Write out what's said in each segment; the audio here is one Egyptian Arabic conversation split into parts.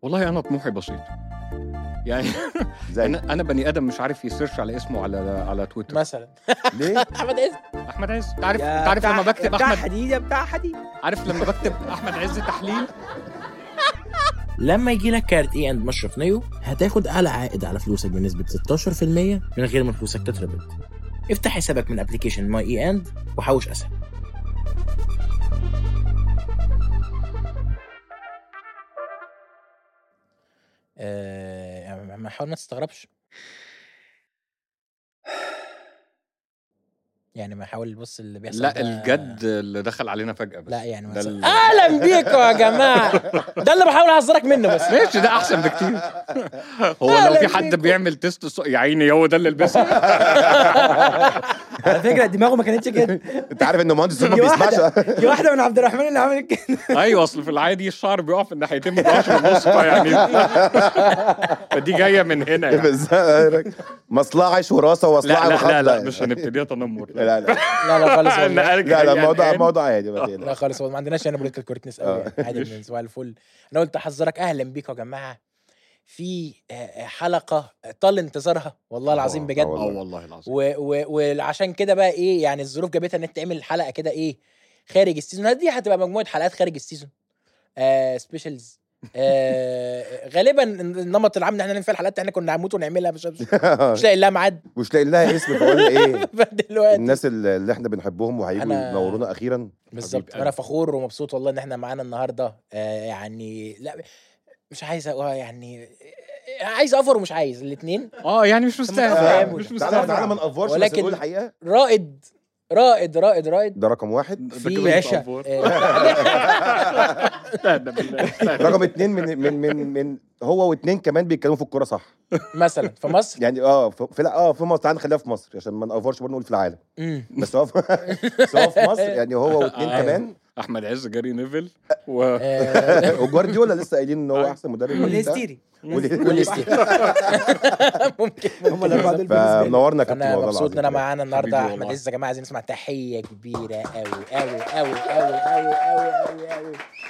والله انا طموحي بسيط يعني زي انا انا بني ادم مش عارف يسيرش على اسمه على على تويتر مثلا ليه؟ احمد عز احمد عز انت عارف يا انت عارف بتاع- لما بكتب بتاع احمد حديد يا بتاع حديد عارف لما بكتب احمد عز تحليل لما يجي لك كارت اي اند مشرف نيو هتاخد اعلى عائد على فلوسك بنسبه 16% من غير ما فلوسك تتربط افتح حسابك من ابلكيشن ماي اي اند وحوش اسهم آه، يعني ما حاول ما تستغربش يعني ما حاول بص اللي بيحصل لا ده- الجد اللي دخل علينا فجاه بس لا يعني ده مثلا ال- اهلا بيكم يا جماعه ده اللي بحاول احذرك منه بس ماشي ده احسن بكتير هو لو أهلاً في حد بيكم. بيعمل تيست الص- يا عيني هو ده اللي لبسه على فكره دماغه ما كانتش كده انت عارف ان مهندس ما دي بيسمعش واحده دي واحده من عبد الرحمن اللي عملت كده ايوه اصل في العادي الشعر بيقع في الناحيتين بتاع ونص يعني فدي جايه من هنا يعني. بالظبط. مصلعش وراسه لا وصلعه لا لا, وخضة لا يعني. مش هنبتديها تنمر لا لا لا لا خالص والله. لا لا لا الموضوع الموضوع عادي ما لا تقلقش. خالص والله ما عندناش هنا بوليتيكال كورتنس قوي آه. يعني عادي من صباح الفل انا قلت احذرك اهلا بيكم يا جماعه في آه، آه، حلقه طال انتظارها والله العظيم آه، بجد آه اه والله. والله العظيم و- و- وعشان كده بقى ايه يعني الظروف جابتها ان تعمل حلقه كده ايه خارج السيزون دي هتبقى مجموعه حلقات خارج السيزون آه سبيشالز آه غالبا النمط العام ان احنا نعمل فيها الحلقات احنا كنا هنموت ونعملها مش مش مش لاقي لها ميعاد مش لاقي لها اسم فقلنا ايه دلوقتي الناس اللي اللي احنا بنحبهم وهيجوا أنا- ينورونا اخيرا بالظبط حبيب وانا قلبي. فخور ومبسوط والله ان احنا معانا النهارده آه يعني لا مش عايز أقول يعني عايز افر ومش عايز الاثنين اه يعني مش مستاهل فاهم. مش تعالى مستاهل تعالى ما نقفرش بس ولكن- نقول الحقيقه رائد رائد رائد رائد ده رقم واحد ده في كده باشا. متأفور. آه، لا ده بالله رقم اتنين من من من من هو واتنين كمان بيتكلموا في الكوره صح مثلا في مصر يعني اه في في- لا اه في مصر تعالى نخليها في مصر عشان ما نقفرش برضه نقول في العالم مم. بس هو في بس هو في مصر يعني هو واتنين أيوة. كمان احمد عز جاري نيفل و آه، وجوارديولا لسه قايلين ان هو أيوة. احسن مدرب والهستيري وال- والاستيل ممكن هم الاربعه دول بالنسبه لي فمنورنا يا كابتن انا والله مبسوط ان انا العظيم. معانا النهارده حبيبي احمد والله. عز يا جماعه عايزين نسمع تحيه كبيره قوي قوي قوي قوي قوي قوي قوي قوي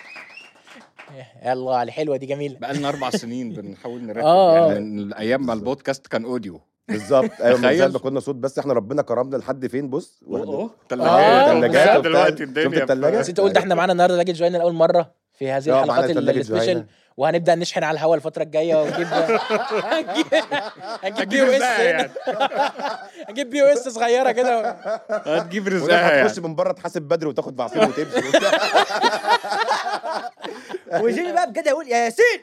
يلا على الحلوه دي جميله بقى لنا اربع سنين بنحاول نرتب آه، آه. يعني من ايام ما البودكاست كان اوديو بالظبط ايوه من تخيل. ساعه ما كنا صوت بس احنا ربنا كرمنا لحد فين بص واحد- اه آه، تلاجات تلاجات وبتاع. دلوقتي شفت الدنيا التلاجة؟ بس انت قلت احنا معانا النهارده لاجل جوينا لاول مره في هذه آه، معانا الحلقات تلاجة السبيشال جوينا. وهنبدا نشحن على الهواء الفتره الجايه ونجيب هنجيب هنجيب بي او اس رزقها هنا هنجيب بي او اس صغيره كده هتجيب ولا رزقها هتخش يعني من بره تحاسب بدري وتاخد بعصير وتمشي وجيمي بقى بجد هيقول يا ياسين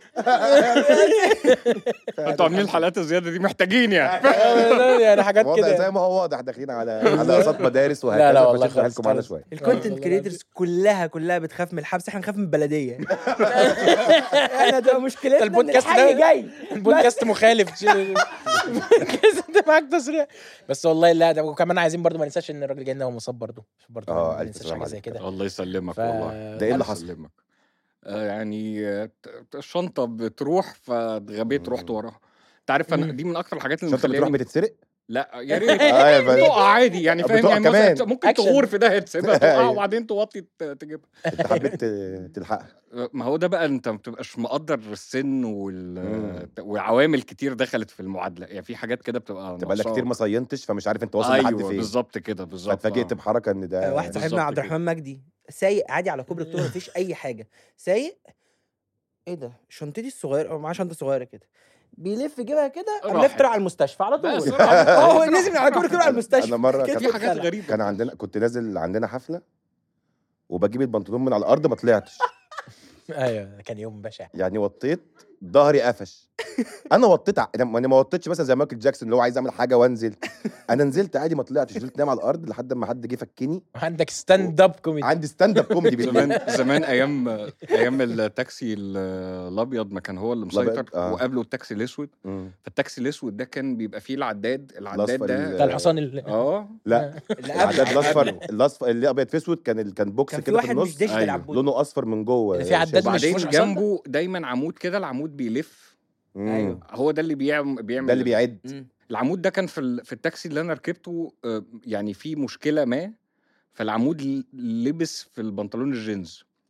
انتوا عاملين الحلقات الزياده دي محتاجين يعني يعني حاجات وضع زي كده ما هو واضح داخلين على على اقساط مدارس وهكذا لا لا والله فشدوا خالص حيلكم معانا خالص. شويه الكونتنت والله كريترز كلها كلها بتخاف من الحبس احنا بنخاف من البلديه احنا ده مشكلتنا ده إن البودكاست الحي ده- جاي البودكاست مخالف البودكاست انت معاك تصريح بس والله لا ده وكمان عايزين برضو ما ننساش ان الراجل جاي لنا هو مصاب برضو عشان برضو اه، ما ألف ننساش سلامة حاجه زي عليك. كده الله يسلمك ف- والله ده ايه اللي الله حصل؟ يسلمك. آه، يعني آه، ت- الشنطه بتروح فاتغبيت رحت وراها انت عارف انا مم. دي من اكتر الحاجات اللي عشان انت بتروح مخلياني بتتسرق لا يا ريت اه يا فندم. تقع عادي يعني فاهم بتقع يعني مثلا كمان. ممكن أكشن. تغور في ده تسيبها تقع أيوة. وبعدين توطي ت- تجيبها انت حبيت ت- تلحقها ما هو ده بقى انت ما بتبقاش مقدر السن وال... مم. وعوامل كتير دخلت في المعادله يعني في حاجات كده بتبقى تبقى لك ناقصاك. كتير ما صينتش فمش عارف انت واصل لحد ايوه فين بالظبط كده بالظبط فاتفاجئت آه. بحركه ان ده واحد صاحبنا بالظبط عبد كده. الرحمن مجدي سايق عادي على كوبري اكتوبر مفيش اي حاجه سايق ايه ده شنطتي الصغيره أو معاه شنطه صغيره كده بيلف جيبها كده قام راحت. لف طلع على المستشفى على بس طول راحت. اه هو نزل من على كوبري اكتوبر على المستشفى انا مره كده كان في حاجات اتخلع. غريبه كان عندنا كنت نازل عندنا حفله وبجيب البنطلون من على الارض ما طلعتش ايوه كان يوم بشع يعني وطيت ظهري قفش انا وطيت ع- انا أنا ما وطيتش مثلا زي مايكل جاكسون اللي هو عايز اعمل حاجه وانزل انا نزلت عادي ما طلعتش فضلت نايم على الارض لحد ما حد جه فكني عندك ستاند اب كوميدي عندي ستاند اب كوميدي بالليل زمان زمان ايام ايام التاكسي ال- الابيض ما كان هو اللي الأبيض، مسيطر آه. وقبله التاكسي الاسود مم. فالتاكسي الاسود ده كان بيبقى فيه العداد العداد الأصفر ده ال- بتاع الحصان اللي اه لا اللي العداد قبل الاصفر الاصفر اللي ابيض في اسود كان ال- كان بوكس كان في كده في واحد مش النص ديجيتال أيوه. عبود لونه اصفر من جوه اللي فيه عداد مش- وبعدين مش حصان ده؟ جنبه دايما عمود كده العمود بيلف مم. أيوه. هو ده اللي بيعمل بيعمل ده اللي بيعد مم. العمود ده كان في ال- في التاكسي اللي انا ركبته آه، يعني في مشكله ما فالعمود ل- لبس في البنطلون الجينز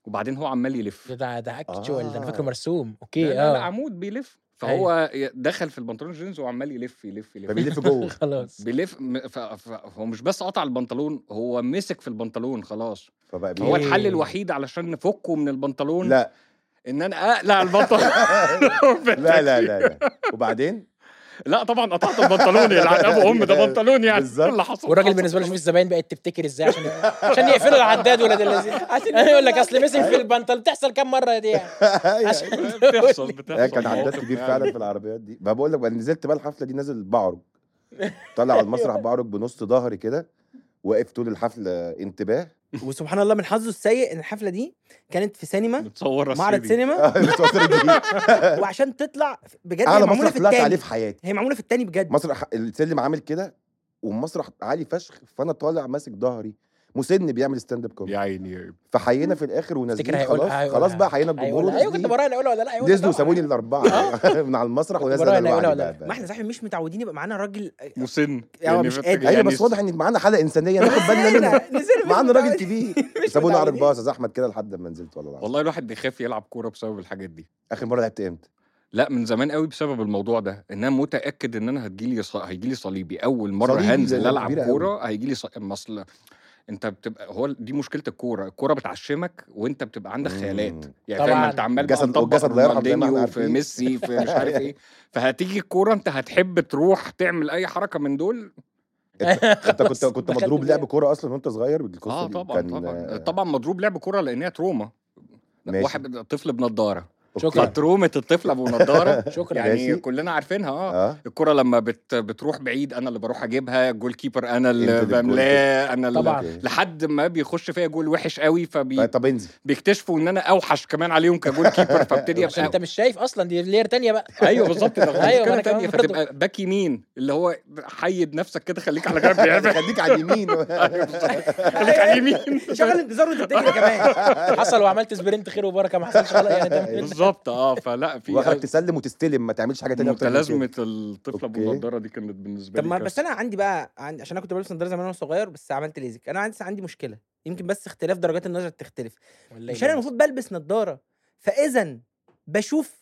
وبعدين هو عمال يلف ده ده اكتشوال ده انا فاكره آه. مرسوم اوكي لا, لا, لا اه عمود بيلف فهو دخل في البنطلون جينز وعمال يلف يلف يلف فبيلف جوه خلاص بيلف م- ف- ف- هو مش بس قطع البنطلون هو مسك في البنطلون خلاص فبقى هو بيلف. أوكي. الحل الوحيد علشان نفكه من البنطلون لا ان انا اقلع البنطلون لا لا لا لا وبعدين لا طبعا قطعت البنطلون يلعن ابو ام ده بنطلون يعني بالظبط. اللي حصل والراجل حصل. بالنسبه له شوف الزباين بقت تفتكر ازاي عشان عشان يقفلوا العداد ولاد الذين عشان يقول لك اصل مسك في البنطلون بتحصل كام مره دي يعني عشان بتحصل بتحصل هي كان عداد مواقف كبير يعني. فعلا في العربيات دي ما بقول لك بقى نزلت بقى الحفله دي نازل بعرج طلع على المسرح بعرج بنص ظهري كده واقف طول الحفله انتباه وسبحان الله من حظه السيء ان الحفله دي كانت في سينما متصوره معرض 3D. سينما بتوصل الجديد. وعشان تطلع بجد هي اعلى معموله مسرح في طلعت عليه التاني في حياتي هي معموله في التاني بجد مسرح السلم عامل كده والمسرح عالي فشخ فانا طالع ماسك ظهري مسن بيعمل ستاند اب كوميدي يا عيني فحيينا في الاخر تفتكر ونازلين هيقول خلاص هيقول- خلاص بقى حيينا الجمهور هيقول ايوه كنت ونازلين. براهن اقول ولا لا هيقول نزلوا طبعاً. سابوني الاربعه من على المسرح ونازل براهن انا هيقول لوحدي ولا بقى. ما احنا صحيح مش متعودين يبقى معانا راجل مسن هو مش فاكر قادر. ايوه يعني بس واضح ان معانا حلقه انسانيه ناخد بالنا منها نزلنا معانا راجل كبير سابونا على متعودين. الباص يا احمد كده لحد ما نزلت والله العظيم والله الواحد بيخاف يلعب كوره بسبب الحاجات دي اخر مره لعبت امتى؟ لا من زمان قوي بسبب الموضوع ده ان انا متاكد ان انا هتجيلي ص... هيجيلي صليبي اول مره صليبي هنزل ده العب كبيرة كوره هيجيلي ص... مصل انت بتبقى هو دي مشكله الكوره الكوره بتعشمك وانت بتبقى عندك مم. خيالات يعني طبعاً. فاهم انت عمال بقى الجسد- مطبق والجسد الله يرحم زي ما احنا رونالدينيو في عارفين. ميسي في مش عارف ايه فهتيجي الكوره انت هتحب تروح تعمل اي حركه من دول انت انت كنت خلاص، كنت دخلت مضروب فيها. لعب كوره اصلا وانت صغير بالقصه اه دي طبعا كان- طبعا طبعا مضروب لعب كوره لان هي تروما ماشي. واحد طفل بنضاره أوكي. شكراً. فترومه الطفل ابو نضاره شكرا يعني ماشي. كلنا عارفينها اه اه الكرة لما بت بتروح بعيد انا اللي بروح اجيبها جول كيبر انا اللي انت اللي بملاه انا اللي طبعاً. أوكي. لحد ما بيخش فيا جول وحش قوي طيب طب انزل فبيكتشفوا ان انا اوحش كمان عليهم كجول كيبر فابتدي عشان انت ابقى مش شايف اصلا دي لير تانية بقى ايوه بالظبط ده أيوة، ايوه ما أنا مشكله كمان تانية برضه. فتبقى باك يمين اللي هو حيد نفسك كده خليك على جنب يا عم. خليك على اليمين أيوة بالظبط. خليك على اليمين شغل انتظار وانت بتجري كمان حصل وعملت سبرنت خير وبركه ما حصلش غلط يعني ده بالظبط اه فلا في واخد تسلم وتستلم ما تعملش حاجه تانية أكتر من كده. متلازمه الطفل ابو أوكي. النضاره دي كانت بالنسبه طب لي ما كارثة. بس انا عندي بقى عندي عشان انا كنت بلبس نظاره زمان وانا صغير بس عملت ليزك انا عندي عندي مشكله يمكن بس اختلاف درجات النظر تختلف ولا مش إيه انا المفروض بلبس نظاره فاذا بشوف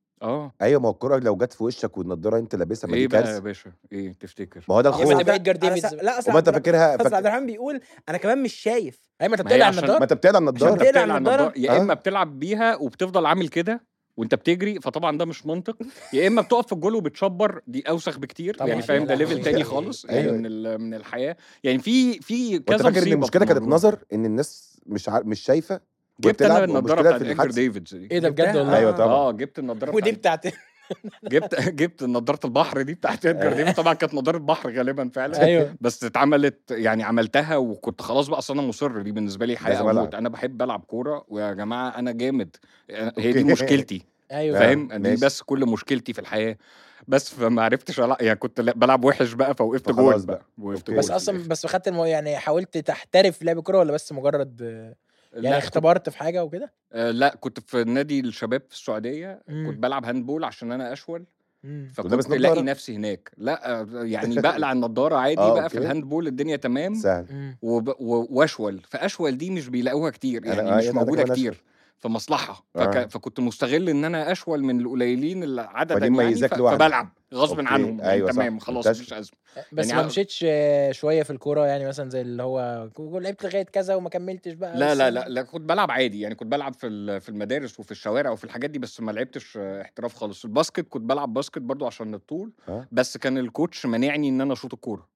اه ايوه ما هو الكوره لو جت في وشك والنضاره انت لابسها ما ايه دي بقى يا كارثه باشا ايه تفتكر ما هو ده يا الخوف ابني إدجار أنا ديفيدز. سا- لا اصل وما انت عبد- فاكرها اصل فاكر عبد الرحمن بيقول انا كمان مش شايف ايوه انت ما هي بتقلع عشان- ما النضاره انت بتقلع عشان النضاره بتقلع بتقلع النضارة؟ النضاره يا آه. اما بتلعب بيها وبتفضل عامل كده وانت بتجري فطبعا ده مش منطق يا اما بتقف في الجول وبتشبر دي اوسخ بكتير طبعاً. يعني فاهم ده لا، ليفل لا. تاني خالص يعني أيوة. من ال- من الحياه يعني في في وانت كذا فاكر ان مصيبة المشكله في كانت الموضوع. نظر ان الناس مش عار... مش شايفه جبت انا وبتلعب النضاره والمشكلة بتاعت في ادجار الحدث. ديفيدز دي ايه ده بجد جبتها؟ والله ايوه طبعا اه جبت النضاره ودي بتاعت بتاعت جبت جبت نضاره البحر دي بتاعت ادجار ديفيدز طبعا كانت نضاره بحر غالبا فعلا ايوه بس اتعملت يعني عملتها وكنت خلاص بقى اصل انا مصر دي بالنسبه لي حياه لازم او ألعب. موت انا بحب العب كوره ويا جماعه انا جامد هي دي أوكي. مشكلتي ايوه فاهم دي ماشي. بس كل مشكلتي في الحياه بس فما عرفتش ألعب يعني كنت لا- بلعب وحش بقى فوقفت فخلاص جول بقى. بقى وقفت أوكي. جول بس في اصلا الآخر. بس خدت المو... يعني حاولت تحترف لعب كوره ولا بس مجرد آه، يعني لا اختبرت في حاجه وكده آه لا كنت في نادي الشباب في السعوديه مم. كنت بلعب هاندبول عشان انا اشول مم. ولابس فكنت الاقي نضارة؟ نفسي هناك لا آه، يعني بقلع النضاره عادي آه، بقى في أوكي. الهاندبول الدنيا تمام سهل مم. وب... و- واشول فاشول دي مش بيلاقوها كتير أنا- يعني آه، مش يعني أنا موجوده كمان كتير في مصلحه فك... آه. فكنت مستغل ان انا اشول من القليلين اللي عددا فدي يعني مميزاك ف... لوحدك. فبلعب غصب أوكي. عنهم يعني أيوة صح. تمام خلاص منتشر. مفيش ازمه بس يعني ما ع- مشيتش آه، شويه في الكوره يعني مثلا زي اللي هو لعبت لغايه كذا وما كملتش بقى لا بس- لا لا لا كنت بلعب عادي يعني كنت بلعب في ال- في المدارس وفي الشوارع وفي الحاجات دي بس ما لعبتش آه، احتراف خالص الباسكت كنت بلعب باسكت برضو عشان الطول آه. بس كان الكوتش مانعني ان انا اشوط الكوره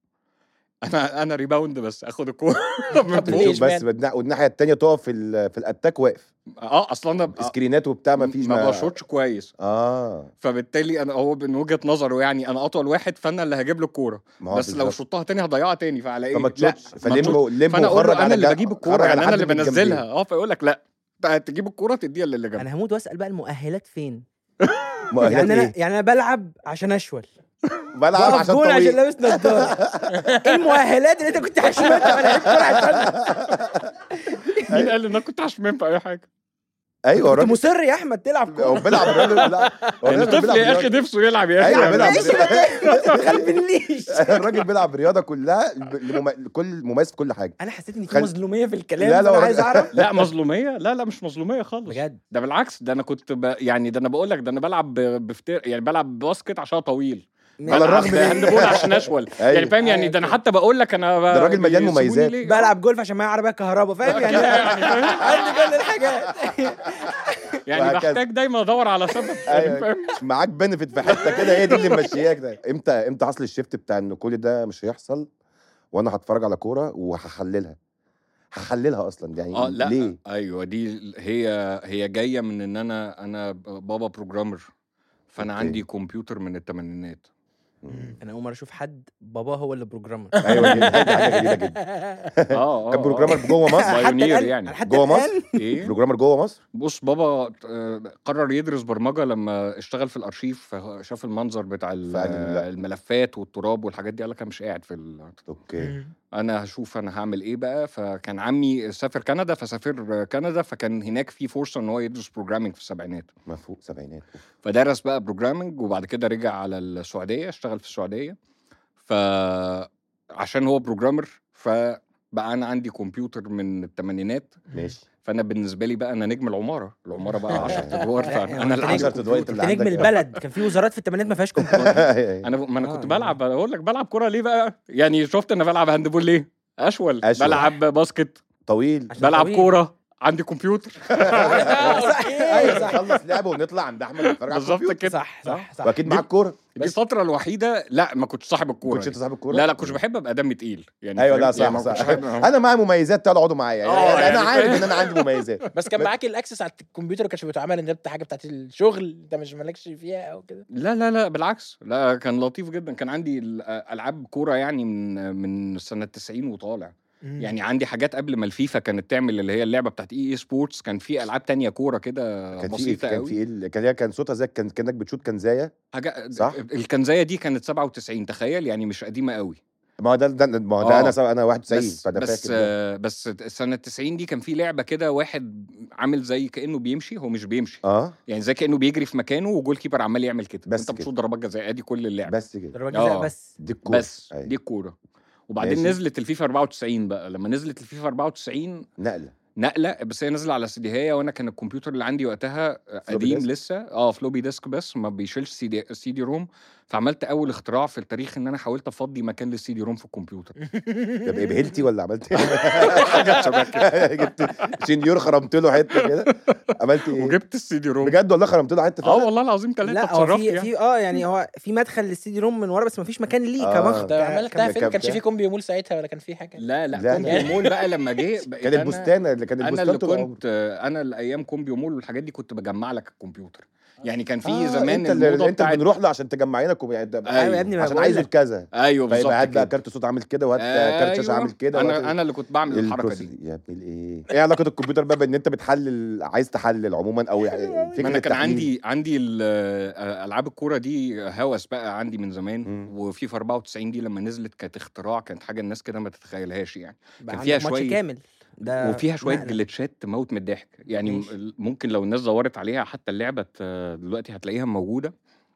انا انا ريباوند بس اخد الكوره من طب فوق. ليه؟ شوف بس اشمعنى؟ والنا- والناحيه التانيه تقف في ال- في الاتاك واقف اه اصلا انا آه، سكرينات وبتاع ما فيش ما بشوطش كويس اه فبالتالي انا هو من وجهه نظره يعني انا اطول واحد فانا اللي هجيب له الكوره ما هو بس لو بالظبط. شطها تاني هضيعها تاني فعلى ايه فما لا تشوتش ما فلم تشوتش. لم فانا اقول وخرج له انا على اللي جنب- بجيب خرج الكوره على يعني انا حد اللي من بنزلها الجنبين. اه فيقول لك لا بقى تجيب الكوره تديها للي جنبك انا هموت واسال بقى المؤهلات فين مؤهلات يعني انا ايه؟ يعني انا بلعب عشان اشول بلعب بقف عشان جون عشان طويل لابس نضاره ايه المؤهلات اللي انت كنت هشمتها وانا لعبت كوره عشان مين قال ان انا كنت هشمم في اي حاجه ايوه كنت الراجل مصر يا احمد تلعب هو كوره بيلعب الراجل لا هو يعني الراجل طفل بيلعب يا اخي رياضة. نفسه يلعب يا ايوه اخي بيلعب ماشي ما تخلفنيش الراجل بيلعب رياضه كلها لمم... لكل مميز في كل حاجه انا حسيت ان في خل- مظلوميه في الكلام لا، لا، فانا هو عايز راجل- اعرف لا مظلوميه لا لا مش مظلوميه خالص بجد ده بالعكس ده انا كنت ب... يعني ده انا بقول لك ده انا بلعب ب- بفتر يعني بلعب باسكت عشان طويل على الرغم بلعب من- هاند بول عشان اشول يعني أيوة. فاهم يعني ده انا حتى بقول لك انا ب... ده الراجل مليان بيسيبوني مميزات. ليه؟ بلعب جولف عشان معايا عربيه كهرباء فاهم يعني كده يعني فاهم؟ عندي كل الحاجات يعني وهكذا. بحتاج دايما ادور على سبب يعني أيوة. فاهم معاك بنفيت في حته كده هي دي اللي ممشياك ده امتى امتى حصل الشيفت بتاع ان كل ده مش هيحصل وانا هتفرج على كوره وهحللها هحللها اصلا يعني اه لا ليه ايوه دي هي هي جايه من ان انا انا بابا بروجرامر فانا أوكي. عندي كمبيوتر من الثمانينات انا اول مره اشوف حد باباه هو اللي بروجرامر ايوه دي دي حاجه جديده جدا اه اه كان آه. بروجرامر جوه مصر حتى بايونير الآن- يعني. حتى جوه الآن ايه بروجرامر جوه مصر بص بابا آه، قرر يدرس برمجه لما اشتغل في الارشيف شاف المنظر بتاع ال- فعلا لا. الملفات والتراب والحاجات دي قال لك انا مش قاعد في ال... اوكي انا هشوف انا هعمل ايه بقى فكان عمي سافر كندا فسافر كندا فكان هناك في فرصه ان هو يدرس بروجرامينج في السبعينات مفهوم سبعينات فدرس بقى بروجرامنج وبعد كده رجع على السعوديه اشتغل في السعوديه فعشان هو بروجرامر فبقى انا عندي كمبيوتر من الثمانينات ماشي فانا بالنسبه لي بقى انا نجم العماره العماره بقى 10 ادوار لا، فانا أنت اللي نجم- عندي 10 ادوار كنت اللي نجم عندك. البلد كان في وزارات في الثمانينات ما فيهاش كمبيوتر انا ب... ما انا آه، كنت يعني. بلعب اقول لك بلعب كوره ليه بقى يعني شفت انا بلعب هاندبول ليه اشول, أشول. بلعب باسكت طويل عشان بلعب طويل. كوره عندي كمبيوتر ايوه صح نخلص لعبه ونطلع عند احمد نتفرج على بالظبط الكمبيوتر. كده صح صح صح واكيد معاك كوره دي بس- الفتره الوحيده لا ما كنتش صاحب الكوره كنتش انت دي. صاحب الكوره لا لا كنتش بحب ابقى دمي تقيل يعني ايوه فاهم؟ لا يعني صح ما صح كنتش بحب- انا معايا مميزات تعالوا اقعدوا معايا آه، يعني انا يعني عارف فاهم؟ ان انا عندي مميزات بس كان معاك الاكسس على الكمبيوتر ما كانش بيتعمل ان ده حاجه بتاعت الشغل انت مش مالكش فيها او كده لا لا لا بالعكس لا كان لطيف جدا كان عندي ال- العاب كوره يعني من من سنه 90 وطالع يعني عندي حاجات قبل ما الفيفا كانت تعمل اللي هي اللعبه بتاعت اي اي سبورتس كان في العاب تانية كوره كده كان في بسيطه كان قوي في ايه ال- كان هي كان صوتها زي كان كانك بتشوت كنزايه حاجه صح؟ الكنزايه دي كانت 97 تخيل يعني مش قديمه قوي ما هو ده ده ما هو ده آه. انا سا- انا 91 بس فانا بس فاكر ده. آه بس سنه 90 دي كان في لعبه كده واحد عامل زي كانه بيمشي هو مش بيمشي اه يعني زي كانه بيجري في مكانه وجول كيبر عمال يعمل كده بس انت كده. بتشوط ضربات جزاء ادي كل اللعبه بس كده ضربات جزاء آه. بس دي الكوره بس أيوة. دي الكوره وبعدين ماشي. نزلت الفيفا 94 بقى لما نزلت الفيفا 94 نقله نقله بس هي نازله على سي دي هي وانا كان الكمبيوتر اللي عندي وقتها قديم ديسك؟ لسه اه فلوبي ديسك بس ما بيشيلش سي دي سي دي روم فعملت اول اختراع في التاريخ ان انا حاولت افضي مكان للسي دي روم في الكمبيوتر طب ايه بهلتي ولا عملت ايه؟ حاجات شبه كده جبت سنيور خرمت له حته كده عملت ايه؟ وجبت السي دي روم بجد والله خرمت له حته اه فعلا؟ والله العظيم ثلاثه لا هو اتصرفت في يعني في اه يعني هو في مدخل للسي دي روم من ورا بس ما فيش مكان ليه آه. كمخ طب ك- عملتها كان- فين كان- ما كانش في كومبي مول ساعتها ولا كان في حاجه لا لا, لا، كومبي لا. مول بقى لما جه بقيت كان أنا- البستان اللي كان انا البستان اللي طول عمره. كنت انا الايام كومبي مول والحاجات دي كنت بجمع لك الكمبيوتر يعني كان في آه، زمان انت اللي الموضه انت بتاعت بنروح له عشان تجمع لنا كوم- يعني ده- أيوة يا ابني ما عشان بقول عايزه لك. كذا ايوه بالظبط فيبقى هات بقى كده كارت صوت عامل كده وهات كارت شاشه أيوة. عامل كده وهات انا انا اللي كنت بعمل الحركه البروسيس دي يا ابن الايه ايه علاقه الكمبيوتر بقى بان انت بتحلل عايز تحلل عموما او يعني ما فكره انا كان التحليل. عندي عندي ال- آه، العاب الكوره دي هوس بقى عندي من زمان مم. وفيفا 94 دي لما نزلت كانت اختراع كانت حاجه الناس كده ما تتخيلهاش يعني بقى كان عندك فيها ماتش شوية- كامل ده وفيها شويه نقلة. جلitchات تموت من الضحك يعني م- ماشي. ممكن لو الناس دورت عليها حتى اللعبه ت- دلوقتي هتلاقيها موجوده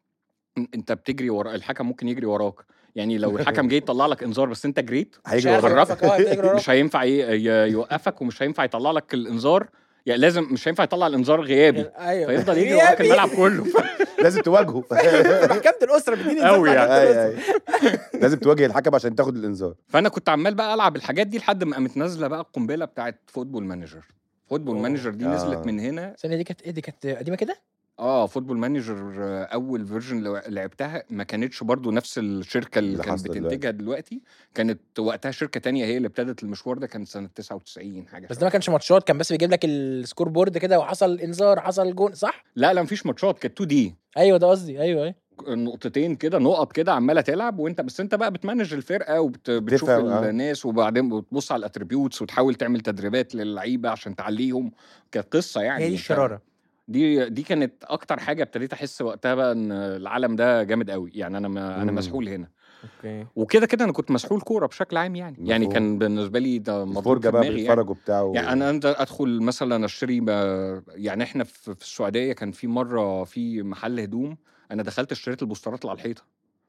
ن- انت بتجري ورا الحكم ممكن يجري وراك يعني لو الحكم جاي يطلع لك انذار بس انت جريت هيجري عارف وراك يوقفك، اه بيجري وراك. مش هينفع ي- ي- يوقفك ومش هينفع يطلع لك الانذار يعني لازم مش هينفع يطلع الانذار غيابي ايوه فيفضل يجري وراك الملعب كله لازم تواجهه محكمه الاسره بتديني أوي يعني. أي- أي. لازم تواجه الحكم عشان تاخد الانذار فانا كنت عمال بقى العب الحاجات دي لحد ما قامت نازله بقى القنبله بتاعت فوتبول مانجر فوتبول أوه. مانجر دي آه. نزلت من هنا السنه دي كانت ايه دي كانت قديمه كده اه فوتبول مانجر آه، اول فيرجن لعبتها ما كانتش برضو نفس الشركه اللي, اللي كانت حاصلة بتنتجها دلوقتي كانت وقتها شركه تانية هي اللي ابتدت المشوار ده كانت سنه 99 حاجه بس ده شبه. ما كانش ماتشات كان بس بيجيب لك السكور بورد كده وحصل انذار حصل جون صح لا لا مفيش ماتشات كانت 2 دي ايوه ده قصدي ايوه ايوه نقطتين كده نقط كده عماله تلعب وانت بس انت بقى بتمانج الفرقه وبتشوف تفهم، آه. الناس وبعدين بتبص على الاتريبيوتس وتحاول تعمل تدريبات للعيبه عشان تعليهم كانت قصه يعني هي دي ف- الشراره دي دي كانت اكتر حاجه ابتديت احس وقتها بقى ان العالم ده جامد قوي يعني انا ما انا مم. مسحول هنا اوكي وكده كده انا كنت مسحول كوره بشكل عام يعني يعني مفهوم. كان بالنسبه لي ده مضروب الفرجه في بقى دماغي يعني. بتتفرج وبتاع و... يعني انا انزل ادخل مثلا اشتري ما- يعني احنا في في السعوديه كان في مره في محل هدوم انا دخلت اشتريت البوسترات اللي على الحيطه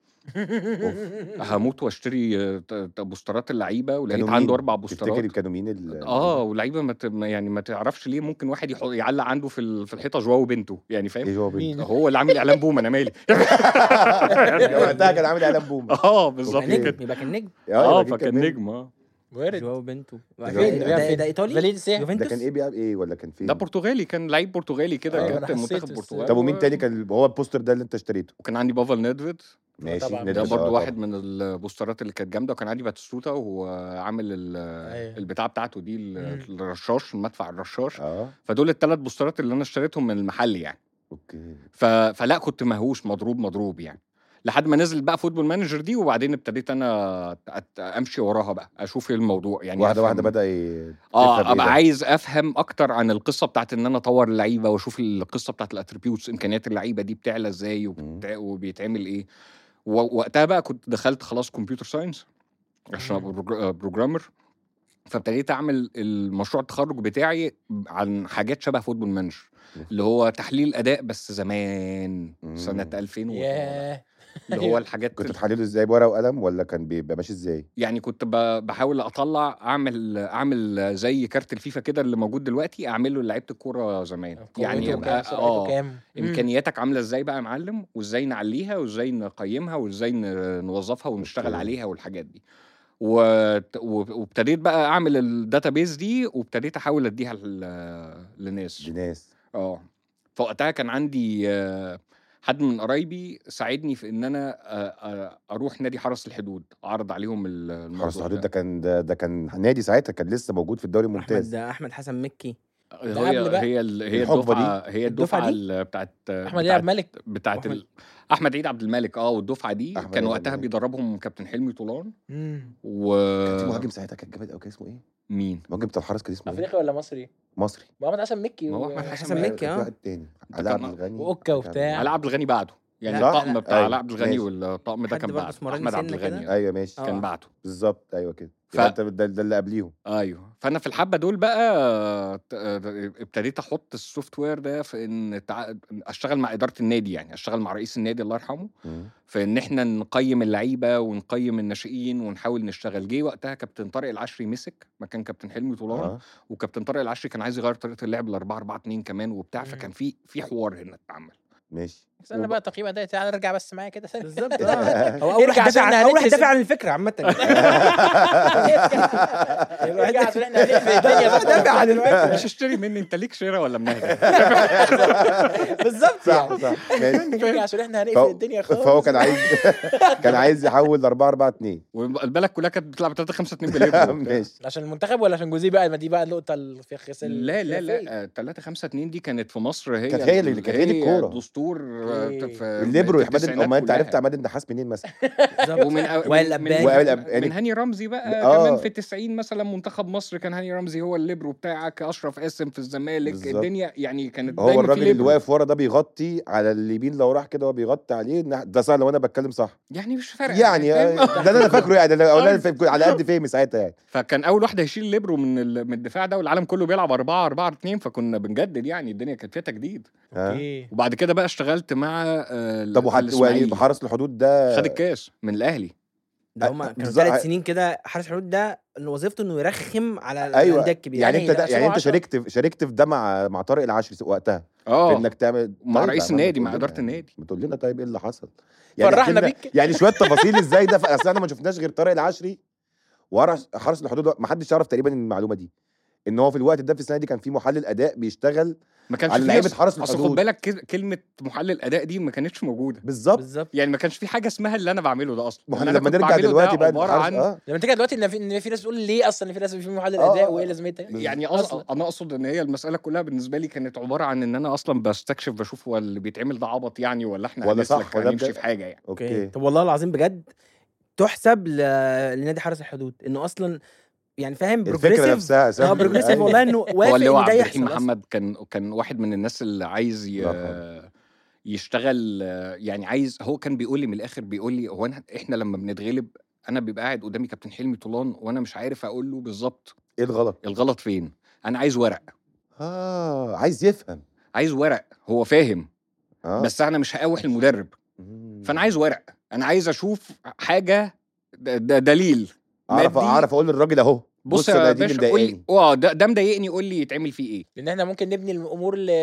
هموت واشتري آه، ت- ت- بوسترات اللعيبه ولقيت كانوا عنده مين؟ اربع تفتكر بوسترات كانوا مين ال... اه ولعيبه ما ت- ما- يعني ما تعرفش ليه ممكن واحد يحط يعلق عنده في ال- في الحيطه جواو بنته يعني فاهم ايه هو مين؟ بنت هو اللي عامل اعلان بوم انا مالي وقتها كان عامل اعلان بوم اه بالظبط يبقى كده نجم يبقى كان نجم اه يبقى فكان نجم. نجم اه وارد جواو بنتو ده فين ده- ده, ده, فين؟ ده ايطالي فالنسيا ده يوفنتوس كان ايه بيلعب ايه ولا كان فين ده برتغالي كان لعيب برتغالي كده آه، كابتن أنا حسيت منتخب بس- البرتغال طب ومين و- تاني كان هو البوستر ده اللي انت اشتريته وكان عندي بافل نيدفيد ماشي طبعاً. ندفش، ده آه، برضو طبعاً. واحد من البوسترات اللي كانت جامده وكان عندي باتستوتا وعامل ال- أيوة. البتاع بتاعته دي ال- مم. الرشاش المدفع الرشاش اه فدول الثلاث بوسترات اللي انا اشتريتهم من المحل يعني اوكي ف... فلا كنت مهووس مضروب مضروب يعني لحد ما نزل بقى فوتبول مانجر دي وبعدين ابتديت انا أت- امشي وراها بقى اشوف ايه الموضوع يعني واحده واحده أفهم- بدا ي... اه تفهم إيه ابقى ده. عايز افهم اكتر عن القصه بتاعت ان انا اطور اللعيبه واشوف القصه بتاعت الاتريبيوتس امكانيات اللعيبه دي بتعلى ازاي وبتع... وبيتعمل ايه ووقتها بقى كنت دخلت خلاص كمبيوتر ساينس عشان ابقى بروج- بروجرامر فابتديت اعمل المشروع التخرج بتاعي عن حاجات شبه فوتبول مانجر اللي هو تحليل اداء بس زمان سنه مم. 2000 و- ياه اللي هو الحاجات كنت بتحلله ازاي بورقه وقلم ولا كان بيبقى ماشي ازاي يعني كنت ب- بحاول اطلع اعمل اعمل زي كارت الفيفا كده اللي موجود دلوقتي اعمله لعيبه الكوره زمان يعني قوته يبقى كام سرعته اه كام مم. امكانياتك عامله ازاي بقى يا معلم وازاي نعليها وازاي نقيمها وازاي ن- نوظفها ونشتغل أوكي. عليها والحاجات دي وت- و- وابتديت بقى اعمل الداتابيز دي وابتديت احاول اديها ل- لناس دي ناس اه فوقتها كان عندي آه، حد من قرايبي ساعدني في ان انا آه، آه، اروح نادي حرس الحدود اعرض عليهم ال- الموضوع حرس الحدود ده كان ده, ده كان نادي ساعتها كان لسه موجود في الدوري احمد الممتاز احمد حسن مكي هي قبل بقى. هي ال- هي الحقبة دي. الدفعه هي الدفعة الدفعه دي؟ ال- بتاعت احمد بتاعت يلعب ملك بتاعت أحمد- ال... احمد عيد عبد الملك اه والدفعه دي أحمد كان عيد عبد وقتها الملك. بيدربهم كابتن حلمي طولان مم. و كان في مهاجم ساعتها كان جامد قوي كان اسمه ايه مين المهاجم بتاع الحرس كان اسمه ايه افريقي ولا مصري؟ مصري محمد حسن مكي ما هو و- أحمد حسن حسن مكي. مكي كان في اه واحد تاني ده علاء كان- عبد الغني وأوكا وبتاع. علاء عبد الغني بعده يعني لا، الطقم لا. بتاع أيوة، علاء عبد الغني ماشي. والطقم ده حد كان برضه بعده اسمراني احمد عبد سنة كده؟ الغني ايوه ماشي آه. كان بعده بالظبط ايوه كده ف- ف... انت ده, ده اللي قبليهم ايوه فانا في الحبه دول بقى ت- ابتديت احط السوفت وير ده في ان تع... اشتغل مع اداره النادي يعني اشتغل مع رئيس النادي الله يرحمه مم. في ان احنا نقيم اللعيبه ونقيم الناشئين ونحاول نشتغل جه وقتها كابتن طارق العشري مسك مكان كابتن حلمي طولان اه وكابتن طارق العشري كان عايز يغير طريقه اللعب ل 4 4 2 كمان وبتاع مم. فكان في في حوار هنا اتعمل ماشي استنى بقى تقييم اداء تعالى ارجع بس معايا كده ثانيه بالظبط اه هو اول ارجع واحد دافع عشان عن اول واحد هندرس دافع عن الفكره عامه ارجع عشان احنا هنقفل الدنيا بقى دافع عن الفكره مش اشتري مني انت ليك شراء ولا منهدة بالظبط صح يعني صح ماشي ارجع عشان احنا هنقفل فهو- الدنيا خالص فهو كان عايز كان عايز يحول 4 4 2 والبلد كلها كانت بتلعب 3 5 2 بالليبرو ماشي عشان المنتخب ولا عشان جوزيه بقى ما دي بقى النقطه اللي في خسر لا لا لا 3 5 2 دي كانت في مصر هي كانت هي اللي- كانت هي دي الكورة. دستور آه، أوكي. في الليبرو في يا حماد التسعينات ما انت كلها. عرفت عماد النحاس منين مثلا ومن أو- وائل من- أباني. من, وائل أب- يعني- من هاني رمزي بقى آه. كمان في 90 مثلا منتخب مصر كان هاني رمزي هو الليبرو بتاعك اشرف قاسم في الزمالك بالظبط. الدنيا يعني كانت هو دايما في الراجل اللي ليبرو. واقف ورا ده بيغطي على اليمين لو راح كده هو بيغطي عليه النح- ده صح لو انا بتكلم صح يعني مش فارقه يعني فاهم؟ آه، ده اللي انا فاكره يعني ده اللي انا فاهم- على قد فهمي ساعتها يعني فكان اول واحد هيشيل ليبرو من ال- من الدفاع ده والعالم كله بيلعب 4 4 2 فكنا بنجدد يعني الدنيا كانت فيها تجديد ها؟ اوكي وبعد كده بقى اشتغلت مع آه، طب وحد الإسماعيلي. يعني حرس الحدود ده خد الكاس من الاهلي ده هما كانوا بالظبط. ثلاث سنين كده حارس الحدود ده إن وظيفته انه يرخم على ايوه الانديه الكبيره يعني يعني انت ده يعني انت 2010 شاركت في- شاركت في ده مع مع طارق العشري وقتها في اه انك تعمل مع طيب رئيس يا عم، النادي، ما مع تقول إدارة لنا- النادي. ما تقول لنا طيب ايه اللي حصل فرحنا احكي لنا- بيك. يعني شويه تفاصيل ازاي ده اصل احنا ما شفناش غير طارق العشري ورا حرس الحدود ما حدش يعرف تقريبا المعلومه دي ان هو في الوقت ده في السنه دي كان في محلل اداء بيشتغل ما كانش على في لعيبه ناس- حرس اصل خد الحدود بالك كل- كلمه محلل اداء دي ما كانتش موجوده بالظبط بالظبط يعني ما كانش في حاجه اسمها اللي انا بعمله ده اصلا ما اللي احنا أنا لما كنت نرجع بعمله ده دلوقتي بقى عباره الحرس- عن اه لما تيجي دلوقتي ان في ان في ناس بتقول ليه اصلا ان في ناس في محلل آه، اداء آه. وايه لازمتها يعني أصلاً. أص... انا اقصد ان هي المساله كلها بالنسبه لي كانت عباره عن ان انا اصلا بستكشف بشوف هو اللي بيتعمل ده عبط يعني ولا احنا ولا صح، هنسلك ولا هنمشي بجد. في حاجه يعني اوكي طب والله العظيم بجد تحسب ل... لنادي حرس الحدود انه اصلا يعني فاهم الفكره بروجريسيف نفسها اه أساساً. بروجريسيف أيوة. والله انه هو وافق اللي هو ان ده عبد يحصل الرحيم أصلاً. محمد كان كان واحد من الناس اللي عايز ي... الله يشتغل آه، يعني عايز هو كان بيقول لي من الاخر بيقول لي هو أنا احنا لما بنتغلب انا بيبقى قاعد قدامي كابتن حلمي طولان وانا مش عارف اقول له بالظبط ايه الغلط الغلط فين انا عايز ورق اه عايز يفهم عايز ورق هو فاهم اه بس انا مش هقاوح المدرب مم. فانا عايز ورق انا عايز اشوف حاجه د- د- دليل اعرف مادي. اعرف اقول للراجل اهو بص ده يا دي اللي باشا قول لي مضايقاني. اه ده ده مضايقني قول لي يتعمل فيه ايه لان احنا ممكن نبني الامور ل...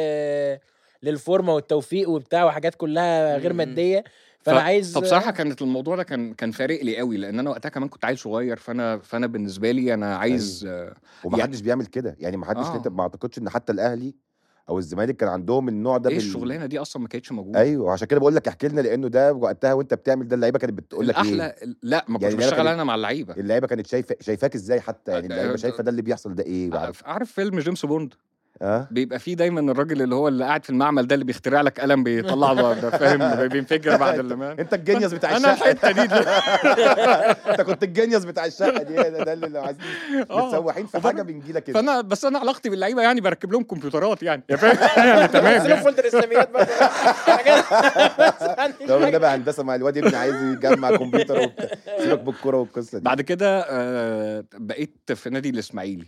للفورمه والتوفيق وبتاع وحاجات كلها غير مم. ماديه فانا ف- عايز فبصراحه كانت الموضوع ده كان كان فارق لي قوي لان انا وقتها كمان كنت عيل صغير فانا فانا بالنسبه لي انا عايز آه، ومحدش بيعمل كده يعني محدش آه. انت ما اعتقدش ان حتى الاهلي او الزمالك كان عندهم النوع ده ايه بال- الشغلانه دي اصلا ما كانتش موجوده ايوه وعشان كده بقول لك احكي لنا لانه ده وقتها وانت بتعمل ده اللعيبه كانت بتقول لك ايه الاحلى لا ما كنتش يعني اللعيبة بشتغل كانت- انا مع اللعيبه اللعيبه كانت شايفه شايفاك ازاي حتى يعني آه، اللعيبه آه، شايفه ده اللي بيحصل ده ايه بعرف عارف عارف فيلم جيمس بوند اه بيبقى فيه دايما الراجل اللي هو اللي قاعد في المعمل ده اللي بيخترع لك قلم بيطلع ده ده فاهم بينفجر بعد اللمان انت الجينيوس بتاع انا الشقه الحته دي انت كنت الجينيوس بتاع الشقه دي ده, ده اللي لو عايزين آه. متسوحين في وبرضه- حاجه بنجي لك كده فانا بس انا علاقتي باللعيبه يعني بركب لهم كمبيوترات يعني يا فاهم يعني تمام نزلوا يعني. فولدر اسلاميات برضه حاجات بس ما عنديش لو حاجة. ده بقى هندسه مع الواد ابني عايز يجمع كمبيوتر وبتاع سيبك بالكوره والقصه دي بعد كده آه، بقيت في نادي الاسماعيلي